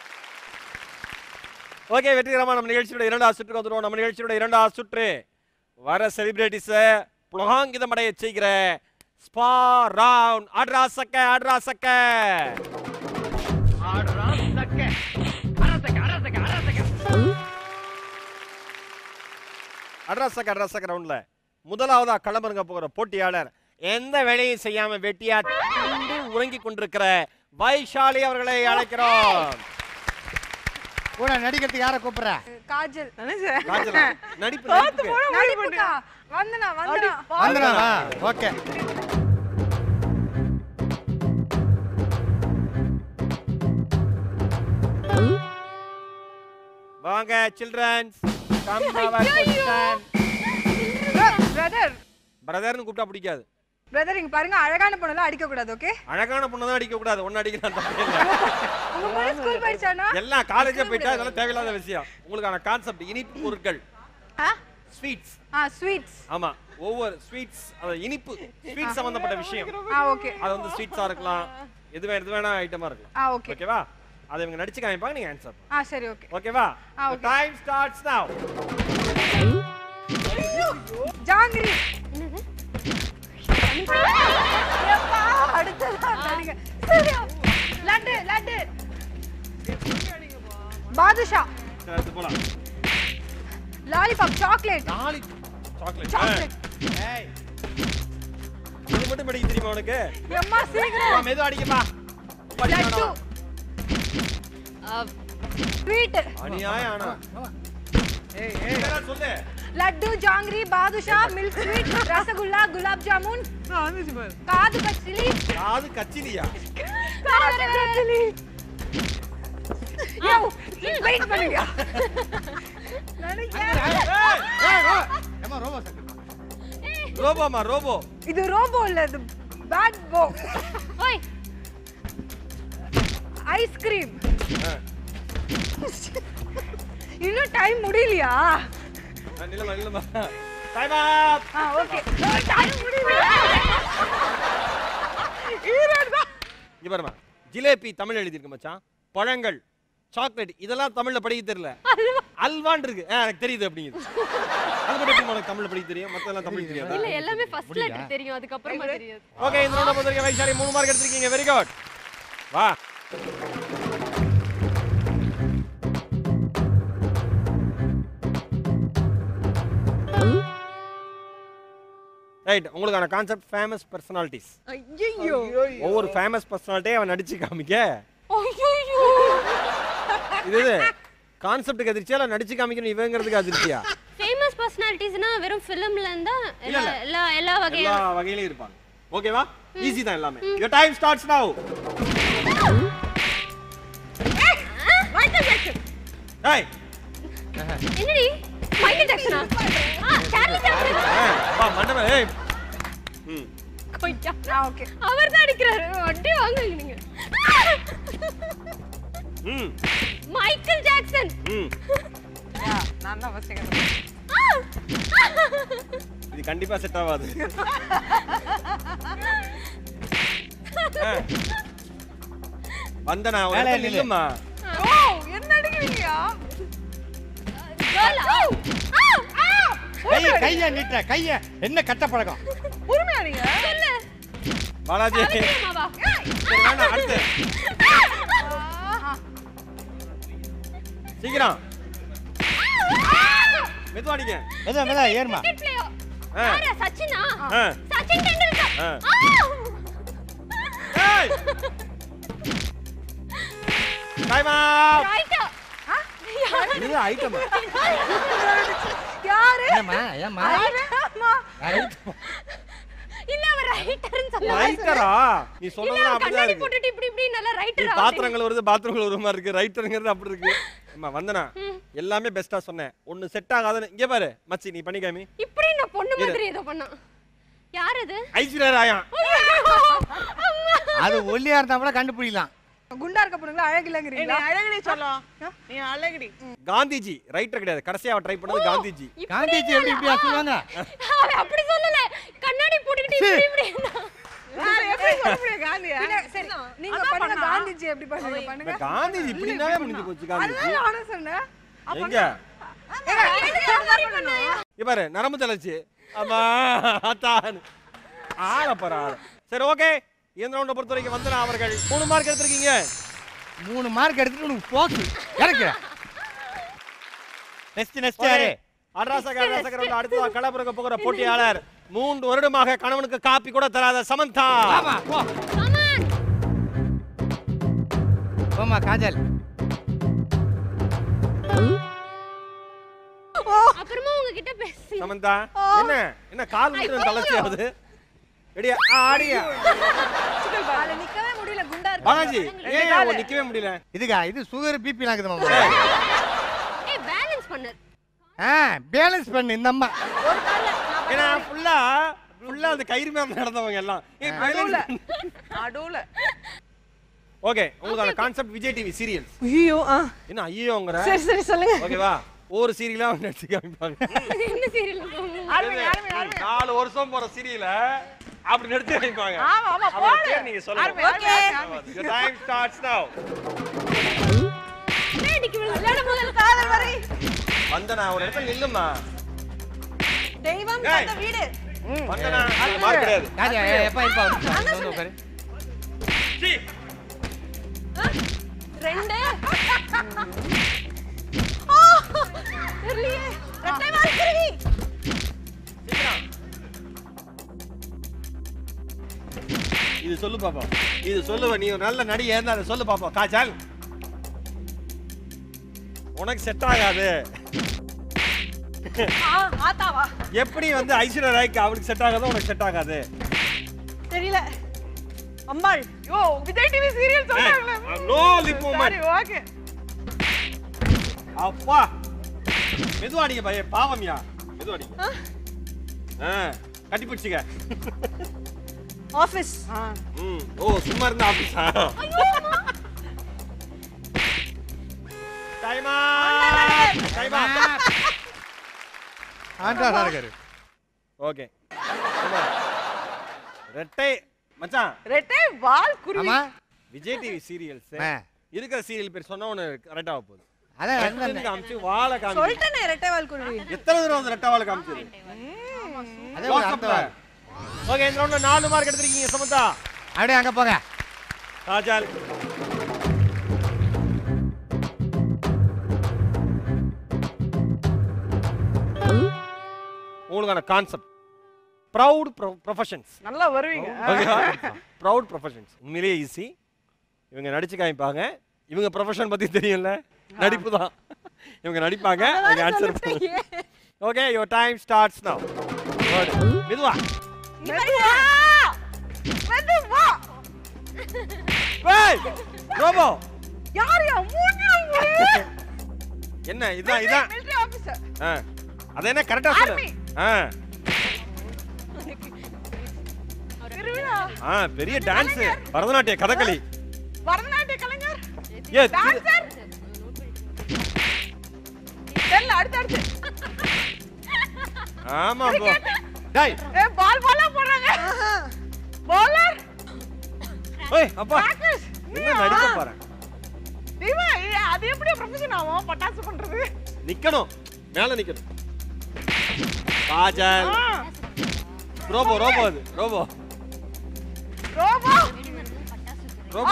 B: ஓகே வெற்றிகரமா நம்ம நிகழ்ச்சியோட இரண்டாவது சுற்றுக்கு வந்துடும் நம்ம நிகழ்ச்சியோட இரண்டாவது சுற்று வர செலிபிரிட்டிஸை புலகாங்கிதம் அடைய செய்கிற ஸ்பா ரவுண்ட் ஆட்ரா சக்க ஆட்ரா சக்க அட்ரா சக்க அட்ரா சக்க ரவுண்ட்ல முதலாவதா களமிறங்க போகிற போட்டியாளர் எந்த வேலையும் செய்யாம வெட்டியா திண்டு உறங்கிக் கொண்டிருக்கிற வைஷாலி அவர்களை அழைக்கிறோம்
C: கூட நடிக்கிறதுக்கு யாரை கூப்பிடுற
F: காஜல்
B: காஜலா, நடிப்பு நடிப்புக்கு.
F: நடிப்புக்கா வந்தனா வந்தனா
C: வந்துடுவா ஓகே
B: வாங்க childrens come our position
F: brother
B: பிரதர்னு கூப்பிட்டா பிடிக்காது
F: பிரதர் இங்க பாருங்க அழகான பொண்ணெல்லாம் அடிக்க கூடாது ஓகே
B: அழகான பொண்ணு தான் அடிக்க கூடாது ஒன்னு அடிக்கலாம் தப்பே இல்ல.
F: உங்க பொண்ணு ஸ்கூல் படிச்சானா
B: எல்லாம் காலேஜே போயிட்டா அதெல்லாம் தேவையில்லாத விஷயம் உங்களுக்கான கான்செப்ட் இனிப்பு பொருட்கள் ஸ்வீட்ஸ்
F: ஆ ஸ்வீட்ஸ்
B: ஆமா ஒவ்வொரு ஸ்வீட்ஸ் அது இனிப்பு ஸ்வீட் சம்பந்தப்பட்ட விஷயம்
F: ஆ ஓகே
B: அது வந்து ஸ்வீட்ஸா இருக்கலாம் எது வேணும் எது வேணா ஐட்டமா இருக்கலாம்
F: ஆ ஓகே
B: ஓகேவா அதை இவங்க நடிச்சு காமிப்பாங்க நீங்க ஆன்சர்
F: ஆ சரி ஓகே
B: ஓகேவா
F: ஆ, okay.
B: டைம் ஸ்டார்ட்ஸ் நவ
F: ஜாங்கிரி எப்பா, அடுத்ததா நடிங்க. சரியா? லட்டு லட்டு பாதுஷா
B: சரி அடுத்து போலாம்
F: லாலிபாப் சாக்லேட்
B: நாலு சாக்லேட்
F: சாக்லேட்
B: ஏய் இது மட்டும் படிக்க தெரியுமா உனக்கு
F: எம்மா சீக்கிரம்
B: வா, மெதுவா அடிக்கப்பா
F: லட்டு ஸ்வீட்
B: அநியாயம் ஆனா ஏய் ஏய் வேற சொல்லு
F: லட்டு ஜாங்கிரி பாதுஷா மில்க் ஸ்வீட் ரசகுல்லா குலாப் ஜாமுன் காது கச்சிலி
B: காது கச்சிலியா
F: காது கச்சிலி யோ வெயிட் பண்ணுங்க நினைக்கிறேன்.
C: ஏமா ரோபோ சக்கு
B: ரோபோமா ரோபோ
F: இது ரோபோ இல்ல இது பேட் போ
E: ஓய்
F: ஐஸ்கிரீம் இன்னும் டைம் முடியலையா
B: நிலமா நிலமா டைம் அப்
F: ஆ ஓகே டைம் முடியலையா ஈரோடு தான்
B: இங்க பாருமா ஜிலேபி தமிழ் எழுதிருக்கு மச்சான் பழங்கள் சாக்லேட் இதெல்லாம் தமிழ்ல படிக்க தெரியல அல்வான் இருக்கு ஆ, எனக்கு தெரியுது அப்படிங்குது அது மட்டும் எப்படி உனக்கு தமிழ்ல படிக்க தெரியும் மத்ததெல்லாம் தமிழ் தெரியாது
E: இல்ல எல்லாமே ஃபர்ஸ்ட் லெட்டர் தெரியும் அதுக்கப்புறமா தெரியாது
B: ஓகே இந்த ரவுண்ட பொறுத்த வரைக்கும் வைஷாலி மூணு மார்க் எடுத்திருக்கீங்க வெரி குட் வா ரைட் உங்களுக்கான கான்செப்ட் ஃபேமஸ் பர்சனாலிட்டிஸ்
D: ஐயோ
B: ஒவ்வொரு ஃபேமஸ் பர்சனாலிட்டியே அவன் நடிச்சு காமிக்க
E: ஐயோ
B: இது இது கான்செப்ட்டுக்கு அதிர்ச்சியா இல்லை நடிச்சு காமிக்கணும் இவங்கிறதுக்கு அதிர்ச்சியா
E: ஃபேமஸ் பர்சனாலிட்டிஸ்னா வெறும் ஃபிலிம்ல இருந்தா எல்லா
B: இல்ல.
E: எல்லா எல்லா வகையான
B: எல்லா வகையிலும் இருப்பாங்க ஓகேவா ஈஸி தான் எல்லாமே your time starts now
E: Michael Jackson
B: ஏய்
E: என்னடி மைக்கேல் ஜாக்சனா ஆ சார்லி சாப்ளின்
B: ஆ, வா மண்டபம் ஏய் ம்
E: கொய்யா
F: ஆ ஓகே
E: அவர் தான் அடிக்கிறாரு அடி வாங்குங்க நீங்க
B: ம்
E: மைக்கேல் ஜாக்சன்
B: ம்
G: நான் தான் ஃபர்ஸ்ட்
E: ஆ!
B: இது கண்டிப்பா செட் ஆகாது ஆ. வந்தனா ஒரு
C: வேலையா
B: இடத்துல
C: நில்லு.
B: நில்லுமா
F: ஓ என்ன அடிக்கிறீங்க
E: Girl, ஆ! ஆ! ஆ!
C: கைய கைய நீட்ட கைய என்ன கட்ட பழக்கம்
F: பொறுமையா நீங்க
B: பாலாஜி சரி வேணாம் அடுத்து சீக்கிரம் மெதுவாடிங்க
C: மெதுவா மெதுவா ஏறுமா
B: ஆ
E: சச்சினா
B: ஆ
E: சச்சின் டெண்டுல்கர்
B: ஆ
E: ஆ!
B: ஏய் டைம் அவுட்
E: ரைட்டா
B: இது ஐட்டம்
F: யாரு
C: ஏமா ஏமா
F: ஆமா.
E: இல்ல அவர் ரைட்டர்னு சொன்னாரு
B: ரைட்டரா நீ
E: இல்ல
B: சொல்றதெல்லாம்
E: அவர்
B: அப்படிதான்
E: கண்ணாடி
B: இருக்கு
E: போட்டுட்டு இப்படி இப்படி நல்லா
B: நீ
E: ரைட்டர்
B: பாத்திரங்கள் வருது பாத்ரூம்கள் ஒரு மாதிரி இருக்கு ரைட்டருங்கிறது அப்படி இருக்கு அம்மா வந்தனா எல்லாமே பெஸ்டா சொன்னேன் ஒன்னு செட் ஆகாதுன்னு இங்க பாரு மச்சி நீ பண்ணிக்காமி
E: இப்படி நான் பொண்ணு மாதிரி ஏதோ பண்ணா யார் அது
B: ஐஸ்வர்யா ராயா
C: அது ஒல்லியா இருந்தா கூட கண்டுபிடிக்கலாம்
F: குண்டா இருக்க பொண்ணுங்களா அழகில்லைங்கிறீங்களா
G: அழகடி சொல்லலாம் நீ அழகடி
B: காந்திஜி ரைட்டர் கிடையாது கடைசியா அவ ட்ரை பண்ணது காந்திஜி
C: காந்திஜி எப்படி இப்படியா சொல்லுவாங்க
E: அவன் அப்படி சொல்லல கண்ணாடி போட்டுக்கிட்டு இப்படி இப்படி இருந்தா.
G: வேற எப்படி சொல்ல முடியும் காந்தியா
F: பின்ன, சரி நீங்க பண்ணுங்க காந்திஜி எப்படி பண்ணுங்க
B: இந்த
F: பண்ணுங்க
B: காந்திஜி இப்படினாவே முடிஞ்சு போச்சு காந்திஜி
F: அதுதான் நானும் சொன்னேன்
B: எங்க இங்க பாரு நரம்பு தளர்ச்சி ஆமா அத்தான் ஆள பாரு ஆள சரி ஓகே இந்த ரவுண்டை பொறுத்த வரைக்கும் வந்தனா அவர்கள் மூணு மார்க் எடுத்திருக்கீங்க
C: மூணு மார்க் எடுத்துட்டு உனக்கு போக்கு இறக்கு நெக்ஸ்ட் நெக்ஸ்ட் யாரு
B: அட்ராசக அட்ராசக ரவுண்ட் அடுத்ததா களப்பிறக்க போகிற போட்டியாளர் மூன்று வருடமாக கணவனுக்கு காப்பி கூட தராத சமந்தா
C: ஆமா போ போமா காஜல்
E: அப்புறமா உங்ககிட்ட பேசி
B: சமந்தா என்ன என்ன கால் விட்டு தளர்ச்சி ஆகுது ரெடியா ஆடியா
F: அதுல நிக்கவே முடியல குண்டா இருக்கு
B: பாலாஜி ஏன் அவன் நிக்கவே முடியல
C: இதுக்கா இது சுகர் பிபி ஆகுது மாமா
E: ஏய் பேலன்ஸ் பண்ணு
C: ஆ பேலன்ஸ் பண்ணு இந்த அம்மா
B: ஏன்னா ஃபுல்லா ஃபுல்லா அந்த கயிறு மேல நடந்தவங்க எல்லாம்
G: நடுவுல நடுவுல
B: ஓகே உங்களுக்கான கான்செப்ட் விஜய் டிவி சீரியல்ஸ்
D: ஐயோ ஆ
B: என்ன ஐயோங்கற
D: சரி சரி சொல்லுங்க
B: ஓகேவா ஒரு சீரியலா அவங்க நடிச்சு காமிப்பாங்க
E: என்ன சீரியல்
B: நாலு வருஷம் போற சீரியல அப்படி நடிச்சு காமிப்பாங்க
G: ஆமா ஆமா
B: அவங்க
G: போடு
B: பேர் நீங்க சொல்லுங்க
G: okay
B: Your time starts now.
E: இன்னைக்கு விளையாட முதல்ல காதல் வரை
B: வந்தனா ஒரு இடத்துல நில்லுமா
D: தெய்வம்
B: ஏய்.
D: தந்த வீடு
B: வந்தனா அது மார்க் கிடையாது
C: காஜா எப்பா இருப்பா ஒரு நிமிஷம். இங்க வந்து உட்காரு
B: சீ.
D: ரெண்டு
E: தெரியலையே
D: ரெட்டை வால் குருவி
B: சீக்கிரம். இது சொல்லு பாப்பா இது சொல்லுவ நீ ஒரு நல்ல நடிகை இருந்தா அதை சொல்லு பாப்பா காஜல் உனக்கு செட் ஆகாது
D: ஆ ஆத்தாவா
B: எப்படி வந்து ஐஸ்வர்யா ராய்க்கு அவளுக்கு செட் ஆகாதோ உனக்கு செட் ஆகாது
D: தெரியல அம்பாள்
G: யோ விஜய் டிவி சீரியல் சொல்றாங்களே
B: நோ லிப்
G: சரி
B: மூமெண்ட்
G: ஓகே
B: அப்பா மெதுவாடிங்க பைய பாவம்யா மெதுவாடிங்க ஆ கட்டி பிடிச்சிக்க
D: ஆபீஸ்
B: ம் ஓ சும்மா இருந்த ஆபீஸா டைமா டைமா
C: ஆண்டா தான் இருக்காரு
B: ஓகே ரெட்டை மச்சான்
G: ரெட்டை வால் குருவி
C: ஆமா
B: விஜய் டிவி சீரியல்ஸ்
C: ஆ.
B: இருக்கிற சீரியல் பேர் சொன்னா உனக்கு கரெக்டா போகுது
C: அதான்
B: ரெட்டை
C: அதுதான்
B: காமிச்சு வாழை காமிச்சு
D: சொல்லிட்டேனே ரெட்டை வால் குருவி
B: எத்தனை தடவை வந்து ரெட்டை வாழை காமிச்சது
C: அதே ஒரு அந்த வாள்.
B: ஓகே இந்த ரவுண்ட்ல நாலு மார்க் எடுத்திருக்கீங்க சமந்தா
C: அப்படியே அங்க போங்க
B: காஜல் உங்களுக்கான கான்செப்ட் ப்ரௌட் ப்ரொஃபஷன்ஸ்
G: நல்லா வருவீங்க
B: ஓகேவா ப்ரௌட் ப்ரொஃபஷன்ஸ் உண்மையிலேயே ஈஸி இவங்க நடிச்சு காமிப்பாங்க இவங்க ப்ரொஃபஷன் பத்தி தெரியும்ல நடிப்பு தான் இவங்க நடிப்பாங்க நீங்க ஆன்சர் பண்ணுங்க ஓகே யுவர் டைம் ஸ்டார்ட்ஸ் நவ மெதுவா
G: மெதுவா மெதுவா
B: ஏய் ரோபோ
G: யார் யா மூணு
B: என்ன இதான் இதான்
G: மிலிட்டரி ஆபீசர்
B: ஆ அது என்ன கரெக்டா சொல்லு ஆ
G: திருவிழா
B: ஆ பெரிய டான்ஸ் பரதநாட்டிய கதகளி
G: பரதநாட்டிய கலைஞர்
B: ஏ
G: டான்சர் தெரியல அடுத்து அடுத்து
B: ஆமா ப்ரோ டேய்
G: ஏ பால் பாலா போடுறாங்க பாலர்
B: ஏய் அப்பா என்ன நடிக்க போறேன்
G: தீவா இது- அது எப்படி ப்ரொஃபஷன் ஆகும் பட்டாசு பண்றது
B: நிக்கணும் மேல நிக்கணும் காஜல் ரோபோ ரோபோ அது ரோபோ
F: ரோபோ
B: ரோபோ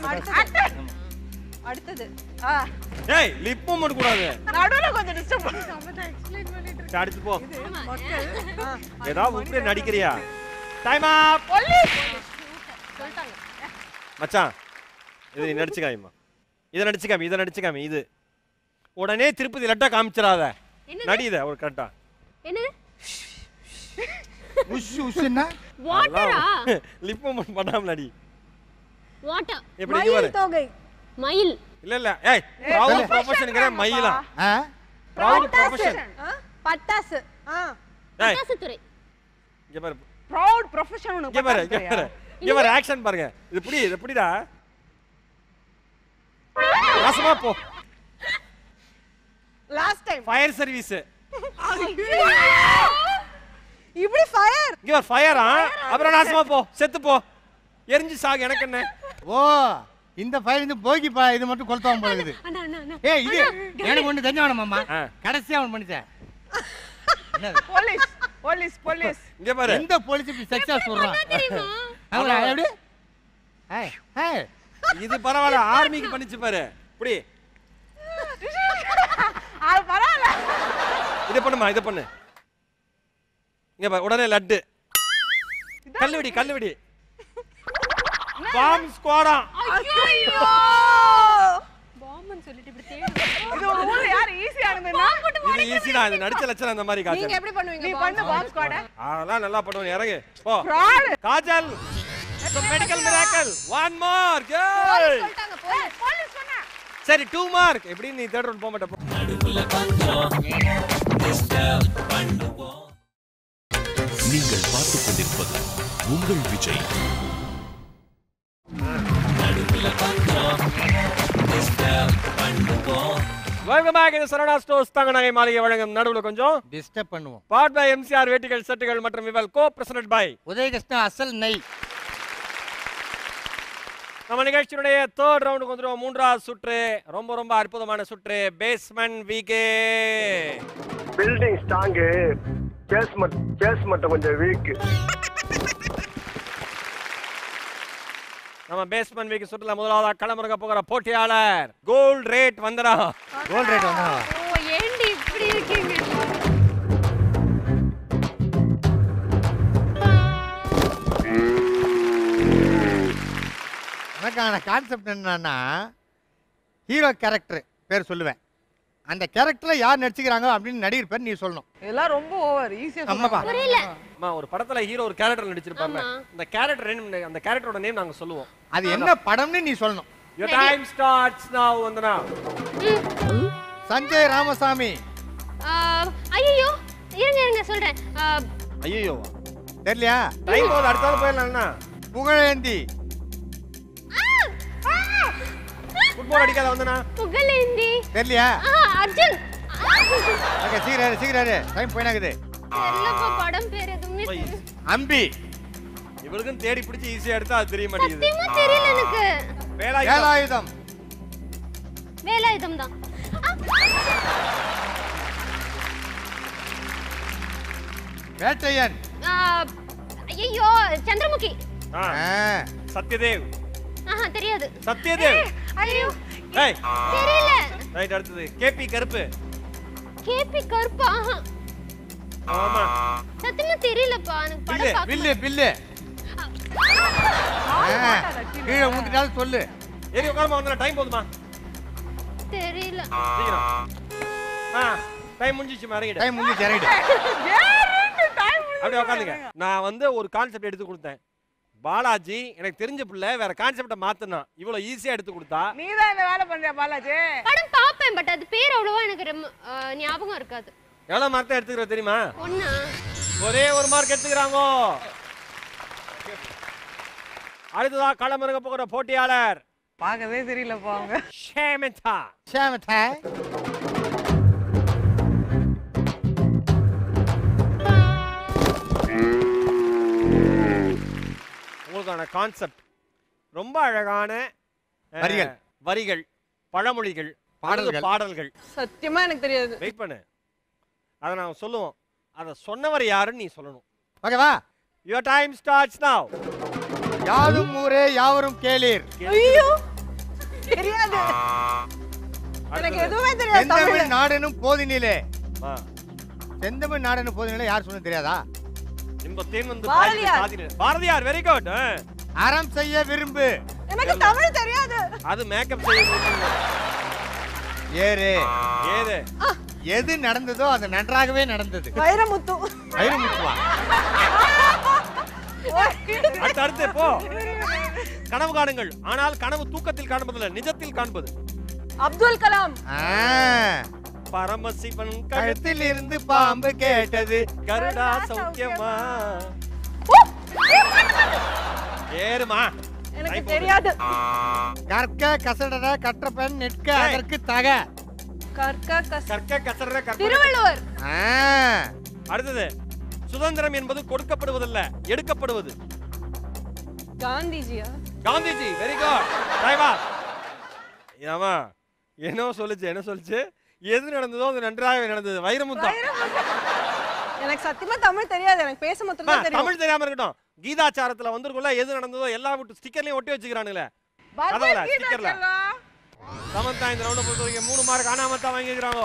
D: அடுத்தது
B: ஏய் லிப் மூமெண்ட் கூடாது
F: நடுவுல கொஞ்சம் டிஸ்டர்ப்
B: சரி, அடுத்து போ ஏதாவது உருப்படியா நடிக்கிறியா டைம் அப் மச்சான் இது நீ நடிச்சு காமிமா இதை நடிச்சு காமி இதை நடிச்சு காமி இது உடனே திருப்பதி லட்டா காமிச்சிடாத
E: என்னது?
B: நடி இதை ஒரு கரெக்டா
E: என்னது
C: உஷ் உஷ்ன்னா
E: வாட்டரா
B: லிப் மூமெண்ட் பண்ணாம நடி
E: வாட்டர்
B: எப்படி இங்க பாரு
D: மயில் தொகை
E: மயில்
B: இல்ல இல்ல ஏய் ப்ரௌட் ப்ரொஃபஷன்ங்கற மயிலா
C: ஆ
B: ப்ரௌட் ப்ரொஃபஷன்
D: பட்டாசு ஆ
B: ஏய்
E: பட்டாசுத்துறை
B: இங்க பாரு
F: ப்ரௌட் ப்ரொஃபஷன்
B: இங்க பாரு இங்க பாரு இங்க பாரு ஆக்ஷன் பாருங்க இது புடி இது புடிடா நாசமா போ
D: லாஸ்ட் டைம்
B: ஃபயர் சர்வீஸ்
D: இப்படி ஃபயர்
B: இங்க பாரு ஃபயரா அப்புறம் நாசமா போ செத்து போ எரிஞ்சு சாகு எனக்கு என்ன
C: ஓ இந்த ஃபைல் வந்து போகி பா இது மட்டும் கொளுத்தாம போகுது
E: அண்ணா அண்ணா அண்ணா
C: ஏய் இது எனக்கு ஒன்று தெரிஞ்ச வேணாமாம்மா
B: ஆ.
C: கடைசியா அவன் பண்ணிட்டேன் என்னது?
F: போலீஸ் போலீஸ் போலீஸ்
B: இங்க பாரு
C: எந்த போலீஸ் இப்படி செக்ஸா சொல்றான்
E: தெரியுமா
C: அவன் எப்படி ஏய் ஏய்
B: இது பரவாயில்ல ஆர்மிக்கு பண்ணிச்சு பாரு புடி
F: அது பரவாயில்ல
B: இதை பண்ணுமா இதை பண்ணு இங்க பாரு உடனே லட்டு கல்லுவடி கல்லுவடி பாம் ஸ்குவாடா
F: ஐயோ
E: பாம்புன்னு சொல்லிட்டு இப்படி தேடி
F: இது ஒரு ஊர்ல யார் ஈஸியானதுன்னா
B: இது ஈஸி தான் இது நடிச்ச லட்சணம் அந்த மாதிரி
D: நீங்க
B: காஜல்
D: எப்படி பண்ணுவீங்க
F: நீ பண்ணு பாம் ஸ்குவாட
B: அதெல்லாம் நல்லா பண்ணுவேன் இறங்கு போ
F: fraud
B: Kajal medical miracle one mark ஏய்
D: சொல்லிட்டாங்க போய்
F: போலீஸ் சொன்னா
B: சரி டூ மார்க் எப்படி நீ தேர்ட் ரவுண்ட் போக மாட்ட போ.
A: நீங்கள் பார்த்துக் கொண்டிருப்பது உங்கள் விஜய்
B: வெல்கம் பேக் இது சரவணா ஸ்டோர்ஸ் தங்க நகை மாளிகை வழங்கும் நடுவுல கொஞ்சம்
C: டிஸ்டர்ப் பண்ணுவோம்
B: பார்ட் பை எம்சிஆர் வேட்டிகள் சட்டுகள் மற்றும் Vivel co present by
C: Udhayakrishna அசல் நெய்
B: நம்ம நிகழ்ச்சியினுடைய தேர்ட் ரவுண்டுக்கு வந்துருவோம் மூன்றாவது சுற்று ரொம்ப ரொம்ப அற்புதமான சுற்று basement weak
I: building strong basement basement கொஞ்சம் வீக்
B: நம்ம பேஸ்மெண்ட் வீக் சுற்றுல முதலாவதாக களமிறங்க போகிற போட்டியாளர் gold rate Vandana
C: gold rate வந்தா
E: ஓ ஏண்டி இப்படி இருக்கீங்க
C: எனக்கான கான்செப்ட் என்னன்னா ஹீரோ கேரக்டர் பேர் சொல்லுவேன் அந்த கேரக்டரில் யார் நடிச்சுக்கிறாங்க அப்படின்னு நடிகர் பேர் நீ சொல்லணும்
G: இதெல்லாம் ரொம்ப ஓவர் ஈஸியா
C: ஆமாப்பா
B: அம்மா ஒரு படத்துல ஹீரோ ஒரு கேரக்டர் நடிச்சிருப்பாங்க
E: ஆமா.
B: இந்த கேரக்டர் அந்த கேரக்டரோட நேம் நாங்க சொல்லுவோம்
C: அது என்ன படம்னு நீ சொல்லணும்
B: your time starts now Vandana
C: Sanjay Ramasamy
E: ஐயோ இருங்க இருங்க சொல்றேன் ஆ,
B: ஐயோ
C: தெரியலையா
B: டைம் போது அடுத்த நாள் போயிடலாம்னா
C: புகழேந்தி
B: ஃபுட்பால் அடிக்காத வந்தனா
E: புகழேந்தி
C: தெரியலையா
E: ஆ, அர்ஜுன் ஆ,
C: ஓகே சீக்கிரம் சீக்கிரம் டைம் போயினாக்குது
E: தெரியலப்பா படம் பேர் எதுவுமே தெரியல.
C: அம்பி
B: இவளுக்கும் தேடி பிடிச்சி ஈஸியா எடுத்தா அது தெரிய மாட்டேங்குது
E: சத்தியமா தெரியல எனக்கு
B: வேலாயுதம்
C: வேலாயுதம்
E: வேலாயுதம் தான்
C: வேட்டையன்
E: ஐயோ சந்திரமுகி
B: ஆ,
C: ஆ,
B: சத்யதேவ்
E: ஆஹா தெரியாது
B: சத்யதேவ்
E: ஐயோ
B: ஏய்
E: தெரியல
B: ரைட் அடுத்தது கேபி கருப்பு
E: கேபி கருப்பா ஆஹா
B: ஆமா
E: சத்தியமா தெரியலப்பா எனக்கு
C: பில்லு
E: படம்
C: பில்லு
E: பார்க்க
C: பில்லு ஆ, கீழே ஊந்துட்டாலும் சொல்லு
B: ஏறி உட்காருமா வந்தனா டைம் போதுமா
E: தெரியல
B: சீக்கிரம் ஆ டைம் முடிஞ்சிச்சு இறங்கிடு
C: டைம் முடிஞ்சு இறங்கிடு
B: அப்படியே உட்காந்துங்க நான் வந்து ஒரு கான்செப்ட் எடுத்து கொடுத்தேன் பாலாஜி எனக்கு தெரிஞ்ச பிள்ளை வேற கான்செப்டை மாத்தினா இவ்வளவு ஈஸியா எடுத்து கொடுத்தா
F: நீ தான் இந்த வேலை பண்றியா பாலாஜி
E: படம் பார்ப்பேன் பட் அது பேர் அவ்வளவா எனக்கு ரொம்ப ஆ, ஞாபகம் இருக்காது
B: எவ்வளவு மார்க் தான் எடுத்துக்கிற தெரியுமா
E: ஒண்ணா
B: ஒரே ஒரு மார்க் எடுத்துக்கிறாங்க அடுத்ததா களமிறங்க போகிற போட்டியாளர்
G: பார்க்கவே தெரியலப்பா அவங்க
B: ஷேமிதா
C: ஷாமத்தா
B: உங்களுக்கான கான்செப்ட் ரொம்ப அழகான அஹ்,
C: வரிகள்.
B: வரிகள் பழமொழிகள்
C: பாடல்கள்.
B: அல்லது பாடல்கள்
D: சத்தியமா எனக்கு தெரியாது
B: வெயிட் பண்ணு அதை நாங்கள் சொல்லுவோம் அதை சொன்னவர் யாருன்னு நீ சொல்லணும்
C: ஓகேவா
B: யுவர் டைம் ஸ்டார்ட்ஸ் நவ்
C: யாதும் ஊரே யாவரும் கேளீர்
D: ஐயோ தெரியாது எனக்கு எதுவுமே தெரியாது
C: செந்தமிழ்
D: தமிழ்ல.
C: நாடனும் போதினிலே செந்தமிழ் நாடனும் போதினிலே யார் சொன்னது தெரியாதா
B: இன்பத்தேன் வந்து
D: பாரதியார்.
B: பாதியில் பாரதியார் வெரி குட்
C: அறம் செய்ய விரும்பு
D: எனக்கு தமிழ் தெரியாது
B: அது மேக்கப் செய்ய
C: ஏறு
B: ஏது
C: எது நடந்ததோ அது நன்றாகவே நடந்தது
D: வைரமுத்து
C: வைரமுத்துவா
B: அடுத்து அடுத்து போ கனவு காணுங்கள் ஆனால் கனவு தூக்கத்தில் காண்பதில்லை நிஜத்தில் காண்பது
D: அப்துல் கலாம்
C: ஆ,
B: பரமசிவன் கழுத்தில்
C: கழுத்தில் இருந்து பாம்பு கேட்டது
B: கருடா சௌக்கியமா ஏறுமா
D: எனக்கு தெரியாது
C: கற்க கசடர கற்ற பெண் நிற்க
B: ஏய்.
C: அதற்கு தக
D: கற்க கஸ்
B: கற்க கசற கற்க
D: திருவள்ளுவர்
C: ஆ,
B: அடுத்தது சுதந்திரம் என்பது கொடுக்கப்படுவதல்ல எடுக்கப்படுவது
D: காந்திஜியா
B: காந்திஜி வெரி குட் டிரைவா ஆமா என்ன சொல்லுச்சு என்ன சொல்லுச்சு எது நடந்ததோ அது நன்றாக நடந்தது வைரமுத்தா
D: எனக்கு சத்தியமா தமிழ் தெரியாது எனக்கு பேச மட்டும் தான் தெரியும்
B: தமிழ் தெரியாம இருக்கட்டும் கீதாச்சாரத்துல வந்திருக்குள்ள எது நடந்ததோ எல்லா விட்டு ஸ்டிக்கர்லயும் ஒட்டி வச்சுக்கிறானுங்களே கதவுல ஸ்டிக்கர்ல சமந்தா இந்த ரவுண்ட பொறுத்த வரைக்கும் மூணு மார்க் அனாமத்தா வாங்கிக்கிறாங்க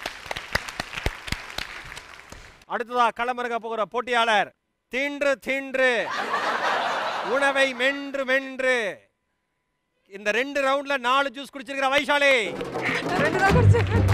B: அடுத்ததா களமிறங்க போகிற போட்டியாளர் தின்று தின்று உணவை மென்று மென்று இந்த ரெண்டு ரவுண்ட்ல நாலு ஜூஸ் குடிச்சிருக்கிற வைஷாலி
D: ரெண்டு தான் குடிச்சிருக்கேன்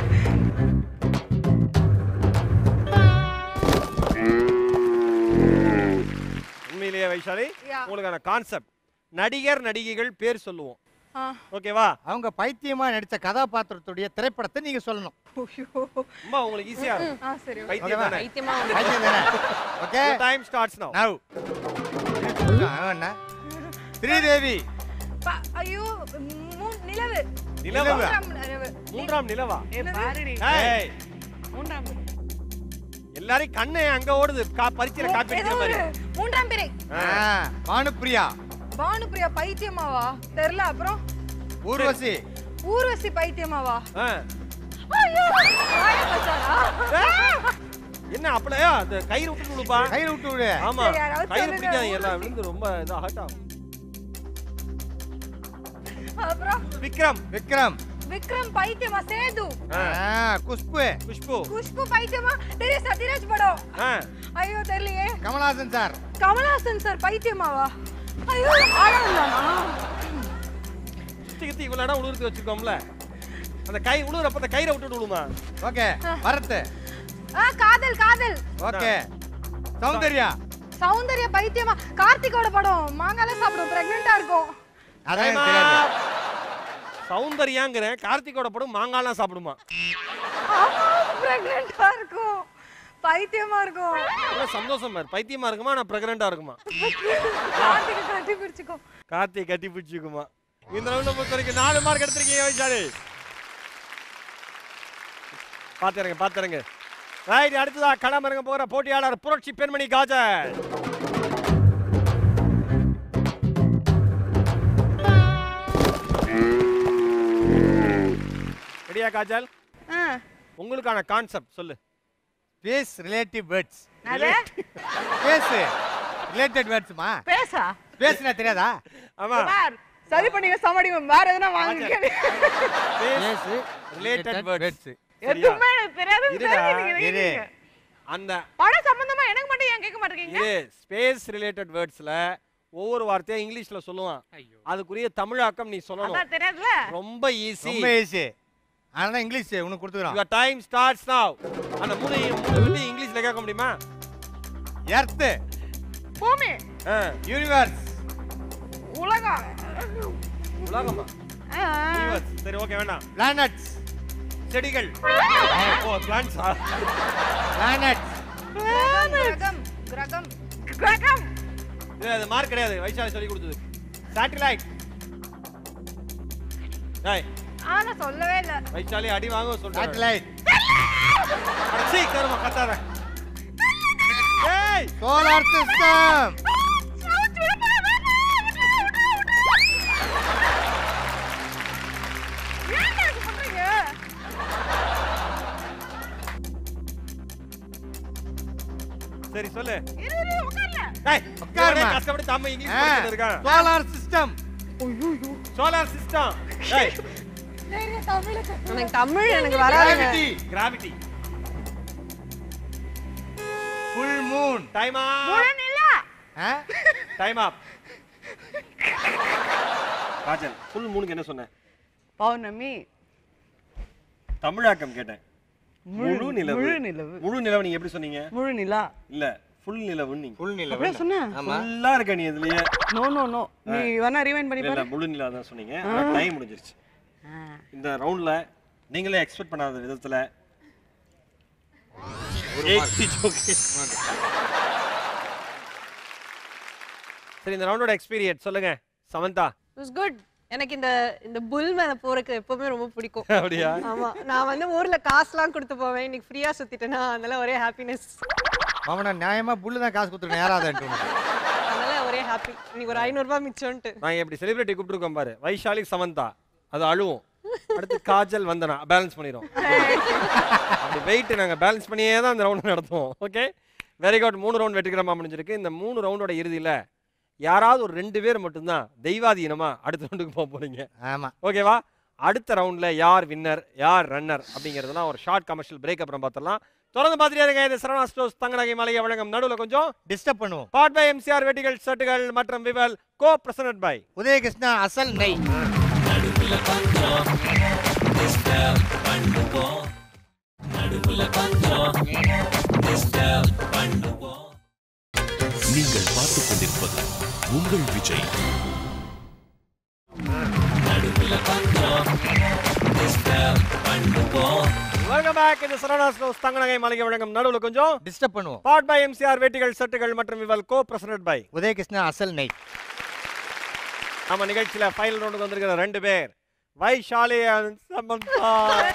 B: உண்மையிலேயே வைஷாலி
F: Yeah.
B: உங்களுக்கான கான்செப்ட் நடிகர் நடிகைகள் பேர் சொல்லுவோம்
F: ஆ.
B: ஓகேவா
C: அவங்க பைத்தியமா நடிச்ச கதாபாத்திரத்துடைய திரைப்படத்தை நீங்க சொல்லணும்
B: அம்மா உங்களுக்கு ஈஸியா இருக்கும்
F: ஆ சரி okay.
B: பைத்தியம் தானே
D: பைத்தியமா
C: பைத்தியம் தானே okay
B: time starts now
C: now என்ன ஸ்ரீதேவி
F: ப- ஐயோ மூ- நிலவு
B: நிலவா
F: மூன்றாம் நிலவு
B: மூன்றாம் நிலவா
F: என்னது?
B: ஏய் எல்லாரும் கண்ணு அங்க ஓடுது கா பரிச்சையில காப்பி
F: ஏதோ
B: அடிக்கிற
F: ஒரு
B: மாதிரி
F: மூன்றாம் பிறை
C: ஆ, பானுப்பிரியா
F: பானுப்பிரியா பைத்தியமாவா தெரியல அப்புறம்
C: ஊர்வசி
F: ஊர்வசி பைத்தியமாவா
B: ஆ.
F: ஐயோ வாயை பச்சாரா?
B: என்ன அப்பளையா அந்த கயிறு விட்டு விழுப்பா
C: கயிறு விட்டு விடு
B: ஆமா
F: சரி, யாராவது
B: கயிறு
F: சொல்லுங்க.
B: பிடிக்காதீங்க எல்லாம் விழுந்து ரொம்ப இதா ஹர்ட் ஆகும்
F: அப்புறம்
B: விக்ரம்
C: விக்ரம்
F: விக்ரம் பைத்தியமா சேது
B: ஆ.
C: ஆ, குஷ்பு
B: குஷ்பு
F: குஷ்பு பைத்தியமா தெரியும் சத்யராஜ் படம்
B: ஆ.
F: ஐயோ தெரியலையே
C: கமலஹாசன் சார்
F: கமலஹாசன் சார் பைத்தியமாவா ஐயோ ஆடவந்தானா
B: சுத்தி கித்தி இவ்வளவு இடம் உழுவுறது வச்சிருக்கோம்ல அந்த கை உழுவுறப்ப அந்த கயிறை விட்டுட்டு விழுமா
C: ஓகே பரத்
F: ஆ காதல் காதல்
C: ஓகே சௌந்தர்யா
F: சௌந்தர்யா பைத்தியமா கார்த்திகோட படம் மாங்காலாம் சாப்பிடும் பிரெக்னெண்டா இருக்கும்
C: அதான் எனக்கு தெரியாது
B: சௌந்தர்யாங்கிறேன் கார்த்திகோட படம் மாங்காலாம் சாப்பிடுமா
F: பிரெக்னெண்டா இருக்கும் பைத்தியமா இருக்கும்
B: எவ்வளவு சந்தோஷம் பாரு பைத்தியமா இருக்குமா நான் பிரெக்னண்டா இருக்குமா
F: கார்த்திகை கட்டி பிடிச்சுக்கோ
B: கார்த்திகை கட்டி பிடிச்சிக்குமா இந்த ரவுண்ட பொறுத்த வரைக்கும் நாலு மார்க் எடுத்திருக்கீங்க வைசாலி பாத்துறங்க பாத்துறங்க ரைட் அடுத்ததா களம் இறங்க போகிற போட்டியாளர் புரட்சி பெண்மணி காஜல் ரெடியா காஜல் உங்களுக்கான கான்செப்ட் சொல்லு
C: ஸ்பேஸ் ரிலேட்டிவ் வேர்ட்ஸ்
F: அது
C: ஸ்பேஸ் ரிலேட்டட் வேர்ட்ஸ்மா
F: பேசா
C: ஸ்பேஸ்னா தெரியாதா
B: ஆமா
F: பார் சரி பண்ணீங்க சமாளிங்க வேற எதுனா வாங்க கேளு.
C: ஸ்பேஸ்
B: ரிலேட்டட் வேர்ட்ஸ்
F: எதுவுமே எனக்கு தெரியாதுன்னு
B: இருடா,
F: தெரிஞ்சு நீங்க
C: இரு.
F: நினைக்கிறீங்க.
B: அந்த
F: படம் சம்பந்தமா எனக்கு மட்டும் ஏன் கேட்க மாட்டேங்கிறீங்க
B: இது ஸ்பேஸ் ரிலேட்டட் வேர்ட்ஸ்ல ஒவ்வொரு வார்த்தையா இங்கிலீஷ்ல சொல்லுவான் அதுக்குரிய தமிழாக்கம் நீ சொல்லணும்
F: அதான் தெரியாதுல
B: ரொம்ப ஈஸி
C: ரொம்ப ஈஸி அதனால இங்கிலீஷ் உனக்கு கொடுத்துக்கிறோம்
B: யுவர் டைம் ஸ்டார்ட்ஸ் நவ அந்த மூணு மூணு விட்டு இங்கிலீஷ்ல கேட்க முடியுமா
C: எர்த்
F: பூமி
C: யூனிவர்ஸ்
F: உலகம்
B: உலகமா
F: ஆ,
B: Universe. சரி ஓகே வேண்டாம்
C: பிளானட்ஸ்
B: செடிகள் ஓ பிளான்ஸ்
C: பிளானட்ஸ்
F: கிரகம் கிரகம் கிரகம்
B: இது அது மார்க் கிடையாது வைசாலி சொல்லி கொடுத்தது சேட்டலைட் டேய்
F: ஆ நான் சொல்லவே இல்ல
B: வைசாலி அடி வாங்க சொல்றேன்
C: சேட்டலைட்
B: அடச்சி கருமா கத்தாத ஏய்
C: சோலார் சிஸ்டம்
F: ஏன்டா இப்படி பண்றீங்க
B: சரி சொல்லு
G: இரு, இரு, உட்கார்ல.
B: டேய்
C: உட்காருமா.
B: உட்காருமா கஷ்டப்பட்டு தம்ம இங்கிலீஷ் படிச்சிட்டு இருக்கான்
C: சோலார் சிஸ்டம்
B: சோலார் சிஸ்டம் டேய்
D: எனக்கு தமிழ் எனக்கு வராதுங்க
B: கிராவிட்டி
C: ஃபுல் மூன்
B: டைம்
G: முழு நிலா.
B: டைம் அப் காஜல் ஃபுல் மூணுக்கு என்ன சொன்னேன்
G: பௌர்ணமி
B: தமிழாக்கம் கேட்டேன்
G: முழு-
B: முழு நிலவு
G: முழு நிலவு.
B: முழு நிலவு நீங்க எப்படி சொன்னீங்க
G: முழு நிலா
B: இல்ல ஃபுல் நிலவு நீங்க
C: ஃபுல் நில
G: அப்படியே சொன்னேன்
B: ஃபுல்லா இருக்க நீ இதுலயே
G: நோ நோ நோ நீ வேணா ரிவைண்ட் பண்ணி
B: இல்ல
G: பாரு
B: முழு நிலா தான் சொன்னீங்க டைம் முடிஞ்சிருச்சு இந்த ரவுண்ட்ல நீங்களே எக்ஸ்பெக்ட் பண்ணாத விதத்துல eighty joke. சரி இந்த ரவுண்டோட எக்ஸ்பீரியன்ஸ் சொல்லுங்க சமந்தா
D: இட்ஸ் குட் எனக்கு இந்த இந்த புல் மேல போறதுக்கு எப்பவுமே ரொம்ப பிடிக்கும்
B: அப்படியா
D: ஆமா நான் வந்து ஊர்ல காசுலாம் கொடுத்து போவேன் இன்னைக்கு ஃப்ரீயா சுத்திட்டேனா அதனால ஒரே ஹாப்பினஸ்
C: அவனை நியாயமா புல்லு தான் காசு கொடுத்துருக்கேன் யாராவது
D: அதனால ஒரே ஹாப்பி இன்னைக்கு ஒரு ஐநூறு ரூபாய் மிச்சம்ட்டு
B: நான் எப்படி செலிபிரிட்டி கூப்பிட்டுருக்கோம் பாரு வைஷாலி சமந்தா அது அழுவும் அடுத்து காஜல் வந்தனா பேலன்ஸ் பண்ணிடும் அப்படி வெயிட் நாங்க பேலன்ஸ் பண்ணியே தான் இந்த ரவுண்ட் நடத்துவோம் ஓகே வெரி குட் மூணு ரவுண்ட் வெற்றிகரமா முடிஞ்சிருக்கு இந்த மூணு ரவுண்டோட இறுதியில யாராவது ஒரு ரெண்டு பேர் மட்டும்தான் தெய்வாதீனமா அடுத்த ரவுண்டுக்கு போக போறீங்க
C: ஆமா
B: ஓகேவா அடுத்த ரவுண்ட்ல யார் வின்னர் யார் ரன்னர் அப்படிங்கிறதுலாம் ஒரு ஷார்ட் கமர்ஷியல் பிரேக் அப்புறம் பார்த்துடலாம் தொடர்ந்து பார்த்துட்டே இருங்க இது சரவணா ஸ்டோர்ஸ் தங்கநகை மளிகை வழங்கும் நடுவில் கொஞ்சம்
C: டிஸ்டர்ப் பண்ணுவோம்
B: பாட் பை எம்சிஆர் வெட்டிகள் ஷர்ட்டுகள் மற்றும் Vivel co present by
C: Udhayakrishna அசல் நெய்
A: நீங்கள் பார்த்துக் கொண்டிருப்பது உங்கள் விஜய்
B: வெல்கம் பேக் இது சரவணா ஸ்டோர்ஸ் தங்கநகை மளிகை வழங்கும் நடுவில் கொஞ்சம்
C: டிஸ்டர்ப் பண்ணுவோம்
B: பாட் பை எம்சிஆர் வெட்டிகள் ஷர்ட்டுகள் மற்றும் Vivel co present by
C: Udhayakrishna அசல் நெய்
B: நம்ம நிகழ்ச்சியில ஃபைனல் ரவுண்டுக்கு வந்திருக்கிற ரெண்டு பேர் Vaishali and Samantha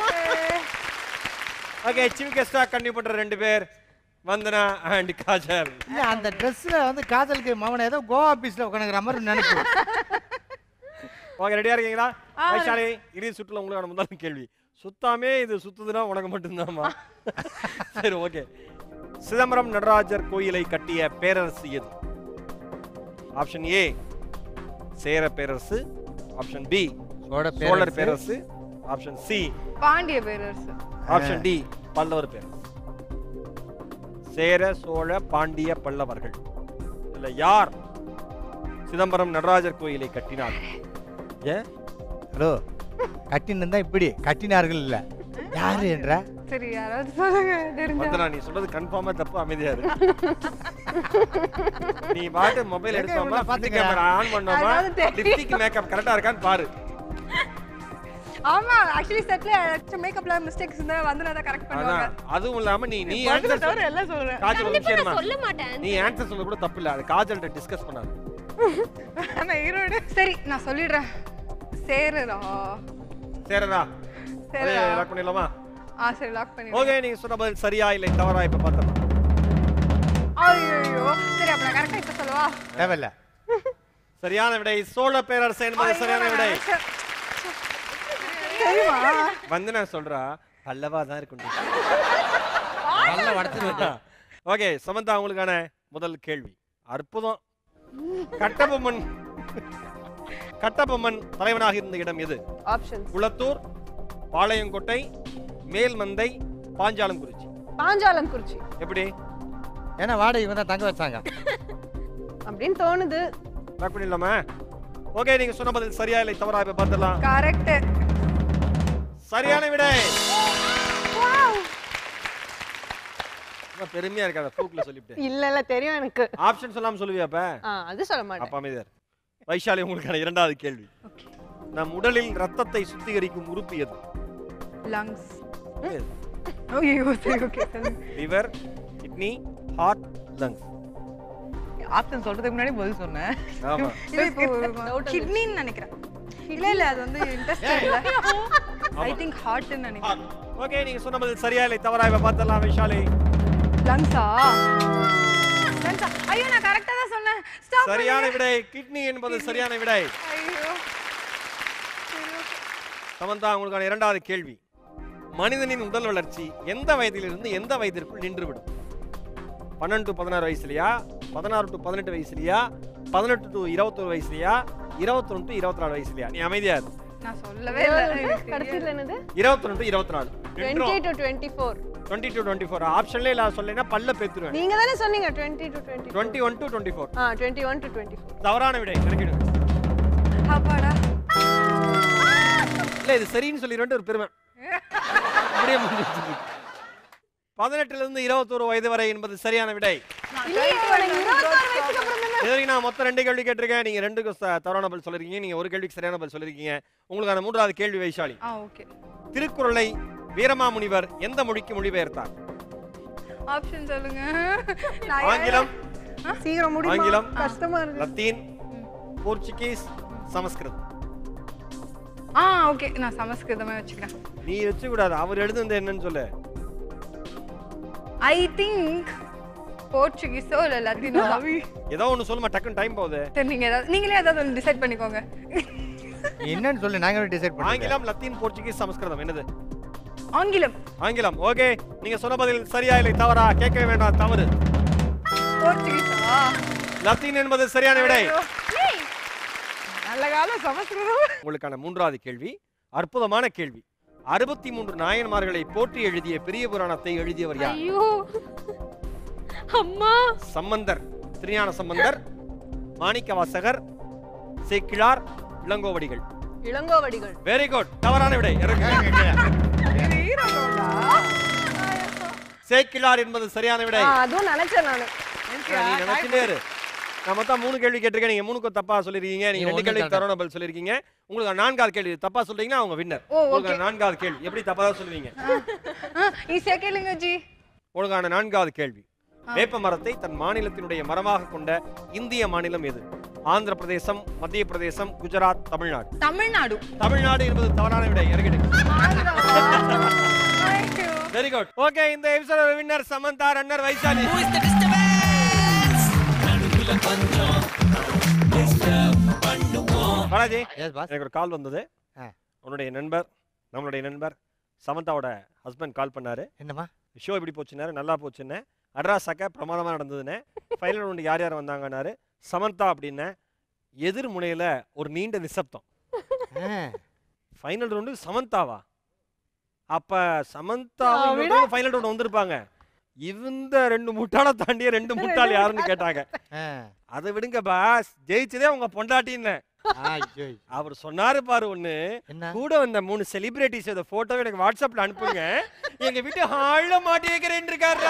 B: okay chief கெஸ்டா கண்டிப்பா பண்ற ரெண்டு பேர் வந்தனா அண்ட் காஜல்
C: இல்ல அந்த ட்ரெஸ்ல வந்து காதலுக்கு மவனை ஏதோ கோவா ஆபீஸ்ல உட்காந்துக்கிற மாதிரி நினைப்பு
B: ஓகே ரெடியா இருக்கீங்களா வைஷாலி இறுதி சுற்றுல உங்களுக்கான முதல் கேள்வி சுத்தாமே இது சுத்துதுன்னா உனக்கு மட்டும்தாம்மா சரி ஓகே சிதம்பரம் நடராஜர் கோயிலை கட்டிய பேரரசு எது ஆப்ஷன் ஏ சேர பேரரசு ஆப்ஷன் பி
C: சோழ
B: சோழர்
C: பேரரசு.
B: பேரரசு ஆப்ஷன் சி
F: பாண்டிய பேரரசு
B: ஆப்ஷன் டி பல்லவர் பேரரசு சேர சோழ பாண்டிய பல்லவர்கள் இதுல யார் சிதம்பரம் நடராஜர் கோயிலை கட்டினார் ஏன்
C: ஹலோ கட்டின்னு இருந்தா இப்படி கட்டினார்கள் இல்ல யாரு என்ற
F: சரி யாராவது சொல்லுங்க தெரிஞ்சா
B: வந்தனா நீ சொல்றது கன்ஃபார்மா தப்பு அமைதியா இரு நீ பாட்டு மொபைல்
C: எங்க
B: எடுத்தோமா
C: இவனை
B: பாத்து
C: பாத்துக்க?
B: கேமரா ஆன் பண்ணோமா
F: அதாவது தெரியும்.
B: லிப்ஸ்டிக் மேக்கப் கரெக்டா இருக்கான்னு பாரு
F: ஆமா ஆக்சுவலி செட்ல ஏதாச்சும் மேக்கப்ல மிஸ்டேக்ஸ் இருந்தா வந்து நான் கரெக்ட் பண்ணுவாங்க
B: அதான் அதுவும் இல்லாம நீ நீ
G: பதில
B: ஆன்சர்
G: தவிர எல்லாம் சொல்றேன்
B: காஜல் ஒரு
E: கண்டிப்பா
B: விஷயமா
E: நான் சொல்ல மாட்டேன்
B: நீ ஆன்சர் சொல்ல கூட தப்பு இல்ல அது காஜல்ட்ட டிஸ்கஸ் பண்ணாது
G: ஆனா ஈரோடு
F: சரி நான் சொல்லிடுறேன் சேருடா
B: சரிடா
F: சரிடா.
B: லாக் பண்ணிடலாமா
F: ஆ சரி லாக் பண்ணி
B: ஓகே நீங்க சொன்ன பதில் சரியா இல்லை தவறா இப்ப பார்த்தோம்
F: ஐயோ சரி அப்ப நான் கரெக்டா இப்ப சொல்லவா
C: தேவையில்ல
B: சரியான விடை சோழ பேரரசு என்பது சரியான விடை
F: தெரியுமா
B: வந்து நான் சொல்றா பல்லவா தான் இருக்கும்
C: நல்ல வடத்து
B: ஓகே சமந்தா உங்களுக்கான முதல் கேள்வி அற்புதம் கட்டபொம்மன் கட்டபொம்மன் தலைவனாக இருந்த இடம் எது
D: ஆப்ஷன்ஸ்
B: குளத்தூர் பாளையங்கோட்டை மேல்மந்தை பாஞ்சாலங்குறிச்சி
D: பாஞ்சாலம் குறிச்சி
B: எப்படி
C: ஏன்னா வாடகை இவங்க தான் தங்க வச்சாங்க
D: அப்படின்னு தோணுது
B: லாக் பண்ணிடலாமா ஓகே நீங்க சொன்ன பதில் சரியா இல்லை தவறா இப்ப பார்த்துடலாம்
F: கரெக்ட்
B: சரியான விடை ரொம்ப பெருமையா இருக்காத ஃபூக்ல சொல்லிவிட்டேன்
D: இல்ல இல்ல தெரியும் எனக்கு
B: ஆப்ஷன் சொல்லாம சொல்லுவியா அப்ப
D: ஆ, அது சொல்ல மாட்டேன்
B: அப்பா அமைதியார் வைஷாலி உங்களுக்கான இரண்டாவது கேள்வி நம் உடலில் ரத்தத்தை சுத்திகரிக்கும் உறுப்பு எது
F: லங்ஸ் ஐயோ சரி okay
B: liver kidney heart lungs
G: option சொல்றதுக்கு முன்னாடி பதில் சொன்னேன்
B: ஆமா
F: இல்ல இப்போ கிட்னின்னு நினைக்கிறேன் இல்ல இல்ல அது வந்து இன்ட்ரெஸ்ட் இல்ல ஐ திங்க் ஹார்ட்னு நினைக்கிறேன்
B: ஓகே நீங்க சொன்ன பதில் சரியா இல்லை தவறா இப்ப பார்த்தலாம் வைஷாலி
F: லங்ஸா லங்ஸா ஐயோ நான் கரெக்டா தான் சொன்னேன் ஸ்டாப்
B: சரியான விடை கிட்னி என்பது சரியான விடை
F: ஐயோ
B: சமந்தா உங்களுக்கான இரண்டாவது கேள்வி மனிதனின் உடல் வளர்ச்சி எந்த வயதிலிருந்து எந்த வயதிற்குள் நின்றுவிடும் பன்னெண்டு டு பதினாறு வயசுலையா பதினாறு டு பதினெட்டு வயசுலையா பதினெட்டு டு இருபத்தொரு வயசுலையா இருபத்தொன்று டு இருபத்தி நாலு வயசுலையா நீ அமைதியா இரு
F: நான் சொல்லவே இல்லை எனக்கு தெரியாது.
D: கடைசியில் என்னது
B: இருபத்தொன்று டு இருபத்தி நாலு
D: twenty two twenty four
B: twenty two twenty four ஆப்ஷன்லேயே இல்லை சொல்லேன்னா பல்ல பேத்துருவேன்
D: நீங்க தானே சொன்னீங்க twenty two twenty
B: twenty one to twenty four
D: ஆ twenty one to twenty four
B: தவறான விடை இறக்கிடுங்க
F: அப்பாடா
B: இல்லை இது சரின்னு சொல்லிடுவேன் ஒரு பெருமை அப்படியே முடிஞ்சிருச்சு. பதினெட்டுல இருந்து இருபத்தோரு வயது வரை என்பது சரியான விடை இது வரைக்கும் நான் மொத்தம் ரெண்டு கேள்வி கேட்டிருக்கேன் நீங்க ரெண்டுக்கு ச- தவறான பதில் சொல்லிருக்கீங்க நீங்க ஒரு கேள்விக்கு சரியான பதில் சொல்லிருக்கீங்க உங்களுக்கான மூன்றாவது கேள்வி வைஷாலி
F: ஆ ஓகே
B: திருக்குறளை வீரமாமுனிவர் எந்த மொழிக்கு மொழிபெயர்த்தார்
F: ஆப்ஷன் சொல்லுங்க நான்
B: ஆங்கிலம்
D: சீக்கிரம் முடியுமா
B: ஆங்கிலம்
D: கஷ்டமா இருக்கு
B: லத்தீன் போர்ச்சுகீஸ் சமஸ்கிருதம்
F: ஆ ஓகே நான் சமஸ்கிருதமே வச்சுக்கிறேன்
B: நீ வச்சு கூடாது அவர் எழுதுனது என்னன்னு சொல்லு
F: ஐ திங்க் போர்ச்சுகீஸோ இல்லை லத்தீனோ தான்.
B: ஏதோ ஒன்று சொல்லுமா டக்குன்னு டைம் போகுது
F: சரி நீங்க ஏதாவது நீங்களே ஏதாவது ஒன்று டிசைட் பண்ணிக்கோங்க
C: நீ என்னன்னு சொல்லு நாங்க டிசைட் பண்ணுவோம்
B: ஆங்கிலம் லத்தீன் போர்ச்சுகீஸ் சமஸ்கிருதம் என்னது
F: ஆங்கிலம்
B: ஆங்கிலம் ஓகே நீங்க சொன்ன பதில் சரியா இல்லை தவறா கேட்க வேண்டாம் தவறு
F: போர்ச்சுகீஸா
B: லத்தீன் என்பது சரியான விடை
F: ஏய், நல்ல காலம் சமஸ்கிருதம்
B: உங்களுக்கான மூன்றாவது கேள்வி அற்புதமான கேள்வி அறுபத்தி மூன்று நாயன்மார்களை போற்றி எழுதிய பெரிய புராணத்தை எழுதியவர் யார்
E: ஐயோ அம்மா
B: சம்பந்தர் திருஞான சம்பந்தர் மாணிக்கவாசகர் சேக்கிழார் இளங்கோவடிகள்
D: இளங்கோவடிகள்
B: வெரி குட் தவறான விடை சேக்கிழார் என்பது சரியான விடை
D: ஆ, அதுவும் நினைச்சேன் நானு
B: நீ நினைச்சுட்டே இரு. நான் மொத்தம் மூணு கேள்வி கேட்டிருக்கேன் நீங்க மூணுக்கும் தப்பா சொல்லிருக்கீங்க நீங்க
C: நீ
B: ரெண்டு
C: ஒண்ணு
B: கேள்வி
C: தானே.
B: தவறான பதில் சொல்லிருக்கீங்க உங்களுக்கு நான்காவது கேள்வி தப்பா சொல்றீங்கன்னா அவங்க வின்னர்
F: ஓ,
B: உங்களுக்கு நான்காவது கேள்வி எப்படி தப்பா தான் சொல்லுவீங்க
F: ஈஸியா கேளுங்க ஜி
B: உங்களுக்கான நான்காவது கேள்வி வேப்ப மரத்தை தன் மாநிலத்தினுடைய மரமாக கொண்ட இந்திய மாநிலம் எது ஆந்திர பிரதேசம் மத்திய பிரதேசம் குஜராத் தமிழ்நாடு
F: தமிழ்நாடு
B: தமிழ்நாடு என்பது தவறான விடை இறங்கிடு வெரி குட் ஓகே இந்த episode winner Samantha runner Vaishali Balaji
C: yes boss
B: எனக்கு ஒரு கால் வந்தது
C: ஆ.
B: உன்னுடைய நண்பர் நம்மளுடைய நண்பர் சமந்தாவோட ஹஸ்பண்ட் கால் பண்ணாரு
C: என்னம்மா
B: ஷோ எப்படி போச்சுன்னாரு நல்லா போச்சுன்னு அட்ராஸாக்க பிரமாதமாக நடந்ததுன்னு ஃபைனல் ரவுண்டு யார் யார் வந்தாங்கன்னாரு சமந்தா அப்படின்னு எதிர் முனையில் ஒரு நீண்ட நிசப்தம் ஃபைனல் ரவுண்டு சமந்தாவா அப்ப சமந்தாவும் ஃபைனல் ரவுண்ட் வந்திருப்பாங்க இந்த ரெண்டு முட்டாளை தாண்டிய ரெண்டு முட்டாள் யாருன்னு கேட்டாங்க அதை விடுங்க பாஸ் ஜெயிச்சதே உங்க பொண்டாட்டின்னு
C: ஐயோ
B: அவர் சொன்னாரு பாரு ஒண்ணு
C: என்ன
B: கூட வந்த மூணு செலிபிரிட்டிஸ் இந்த போட்டோ எனக்கு வாட்ஸ்அப்ல அனுப்புங்க எங்க வீட்டு ஹால்ல மாட்டி வைக்கிறேன் இருக்காரு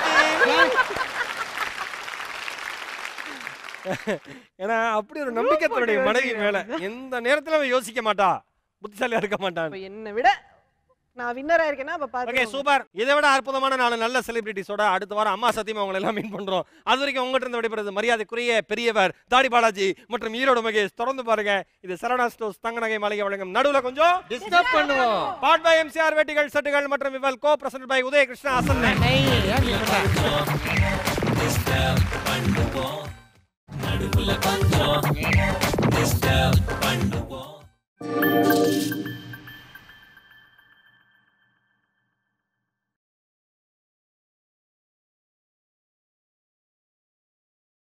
B: ஏன்னா அப்படி ஒரு நம்பிக்கை தன்னுடைய மனைவி மேல எந்த நேரத்துல அவன் யோசிக்க மாட்டா புத்திசாலியா இருக்க மாட்டான்
D: அப்ப என்னை விட நான் வின்னரா இருக்கேன்னா அப்ப
B: ஓகே
D: பாத்து
B: சூப்பர் இதை விட அற்புதமான நாலு நல்ல செலிபிரிட்டிஸோட அடுத்த வாரம் அம்மா சத்தியமா உங்களை எல்லாம் மீட் பண்றோம் அது வரைக்கும் உங்ககிட்ட இருந்து விடைபெறுவது மரியாதைக்குரிய பெரியவர் தாடி பாலாஜி மற்றும் ஈரோடு மகேஷ் தொடர்ந்து பாருங்க இது சரவணா ஸ்டோர்ஸ் தங்க நகை மாளிகை வழங்கும் நடுவுல கொஞ்சம்
C: டிஸ்டர்ப் பண்ணுவோம்
B: பாட் பை எம்சிஆர் வேட்டிகள் சட்டுகள் மற்றும் விவல் கோ பிரசன்ட் பை உதய கிருஷ்ணா அசன்
C: ஏன் நீ பண்ற?
H: நடுவுல கொஞ்சம்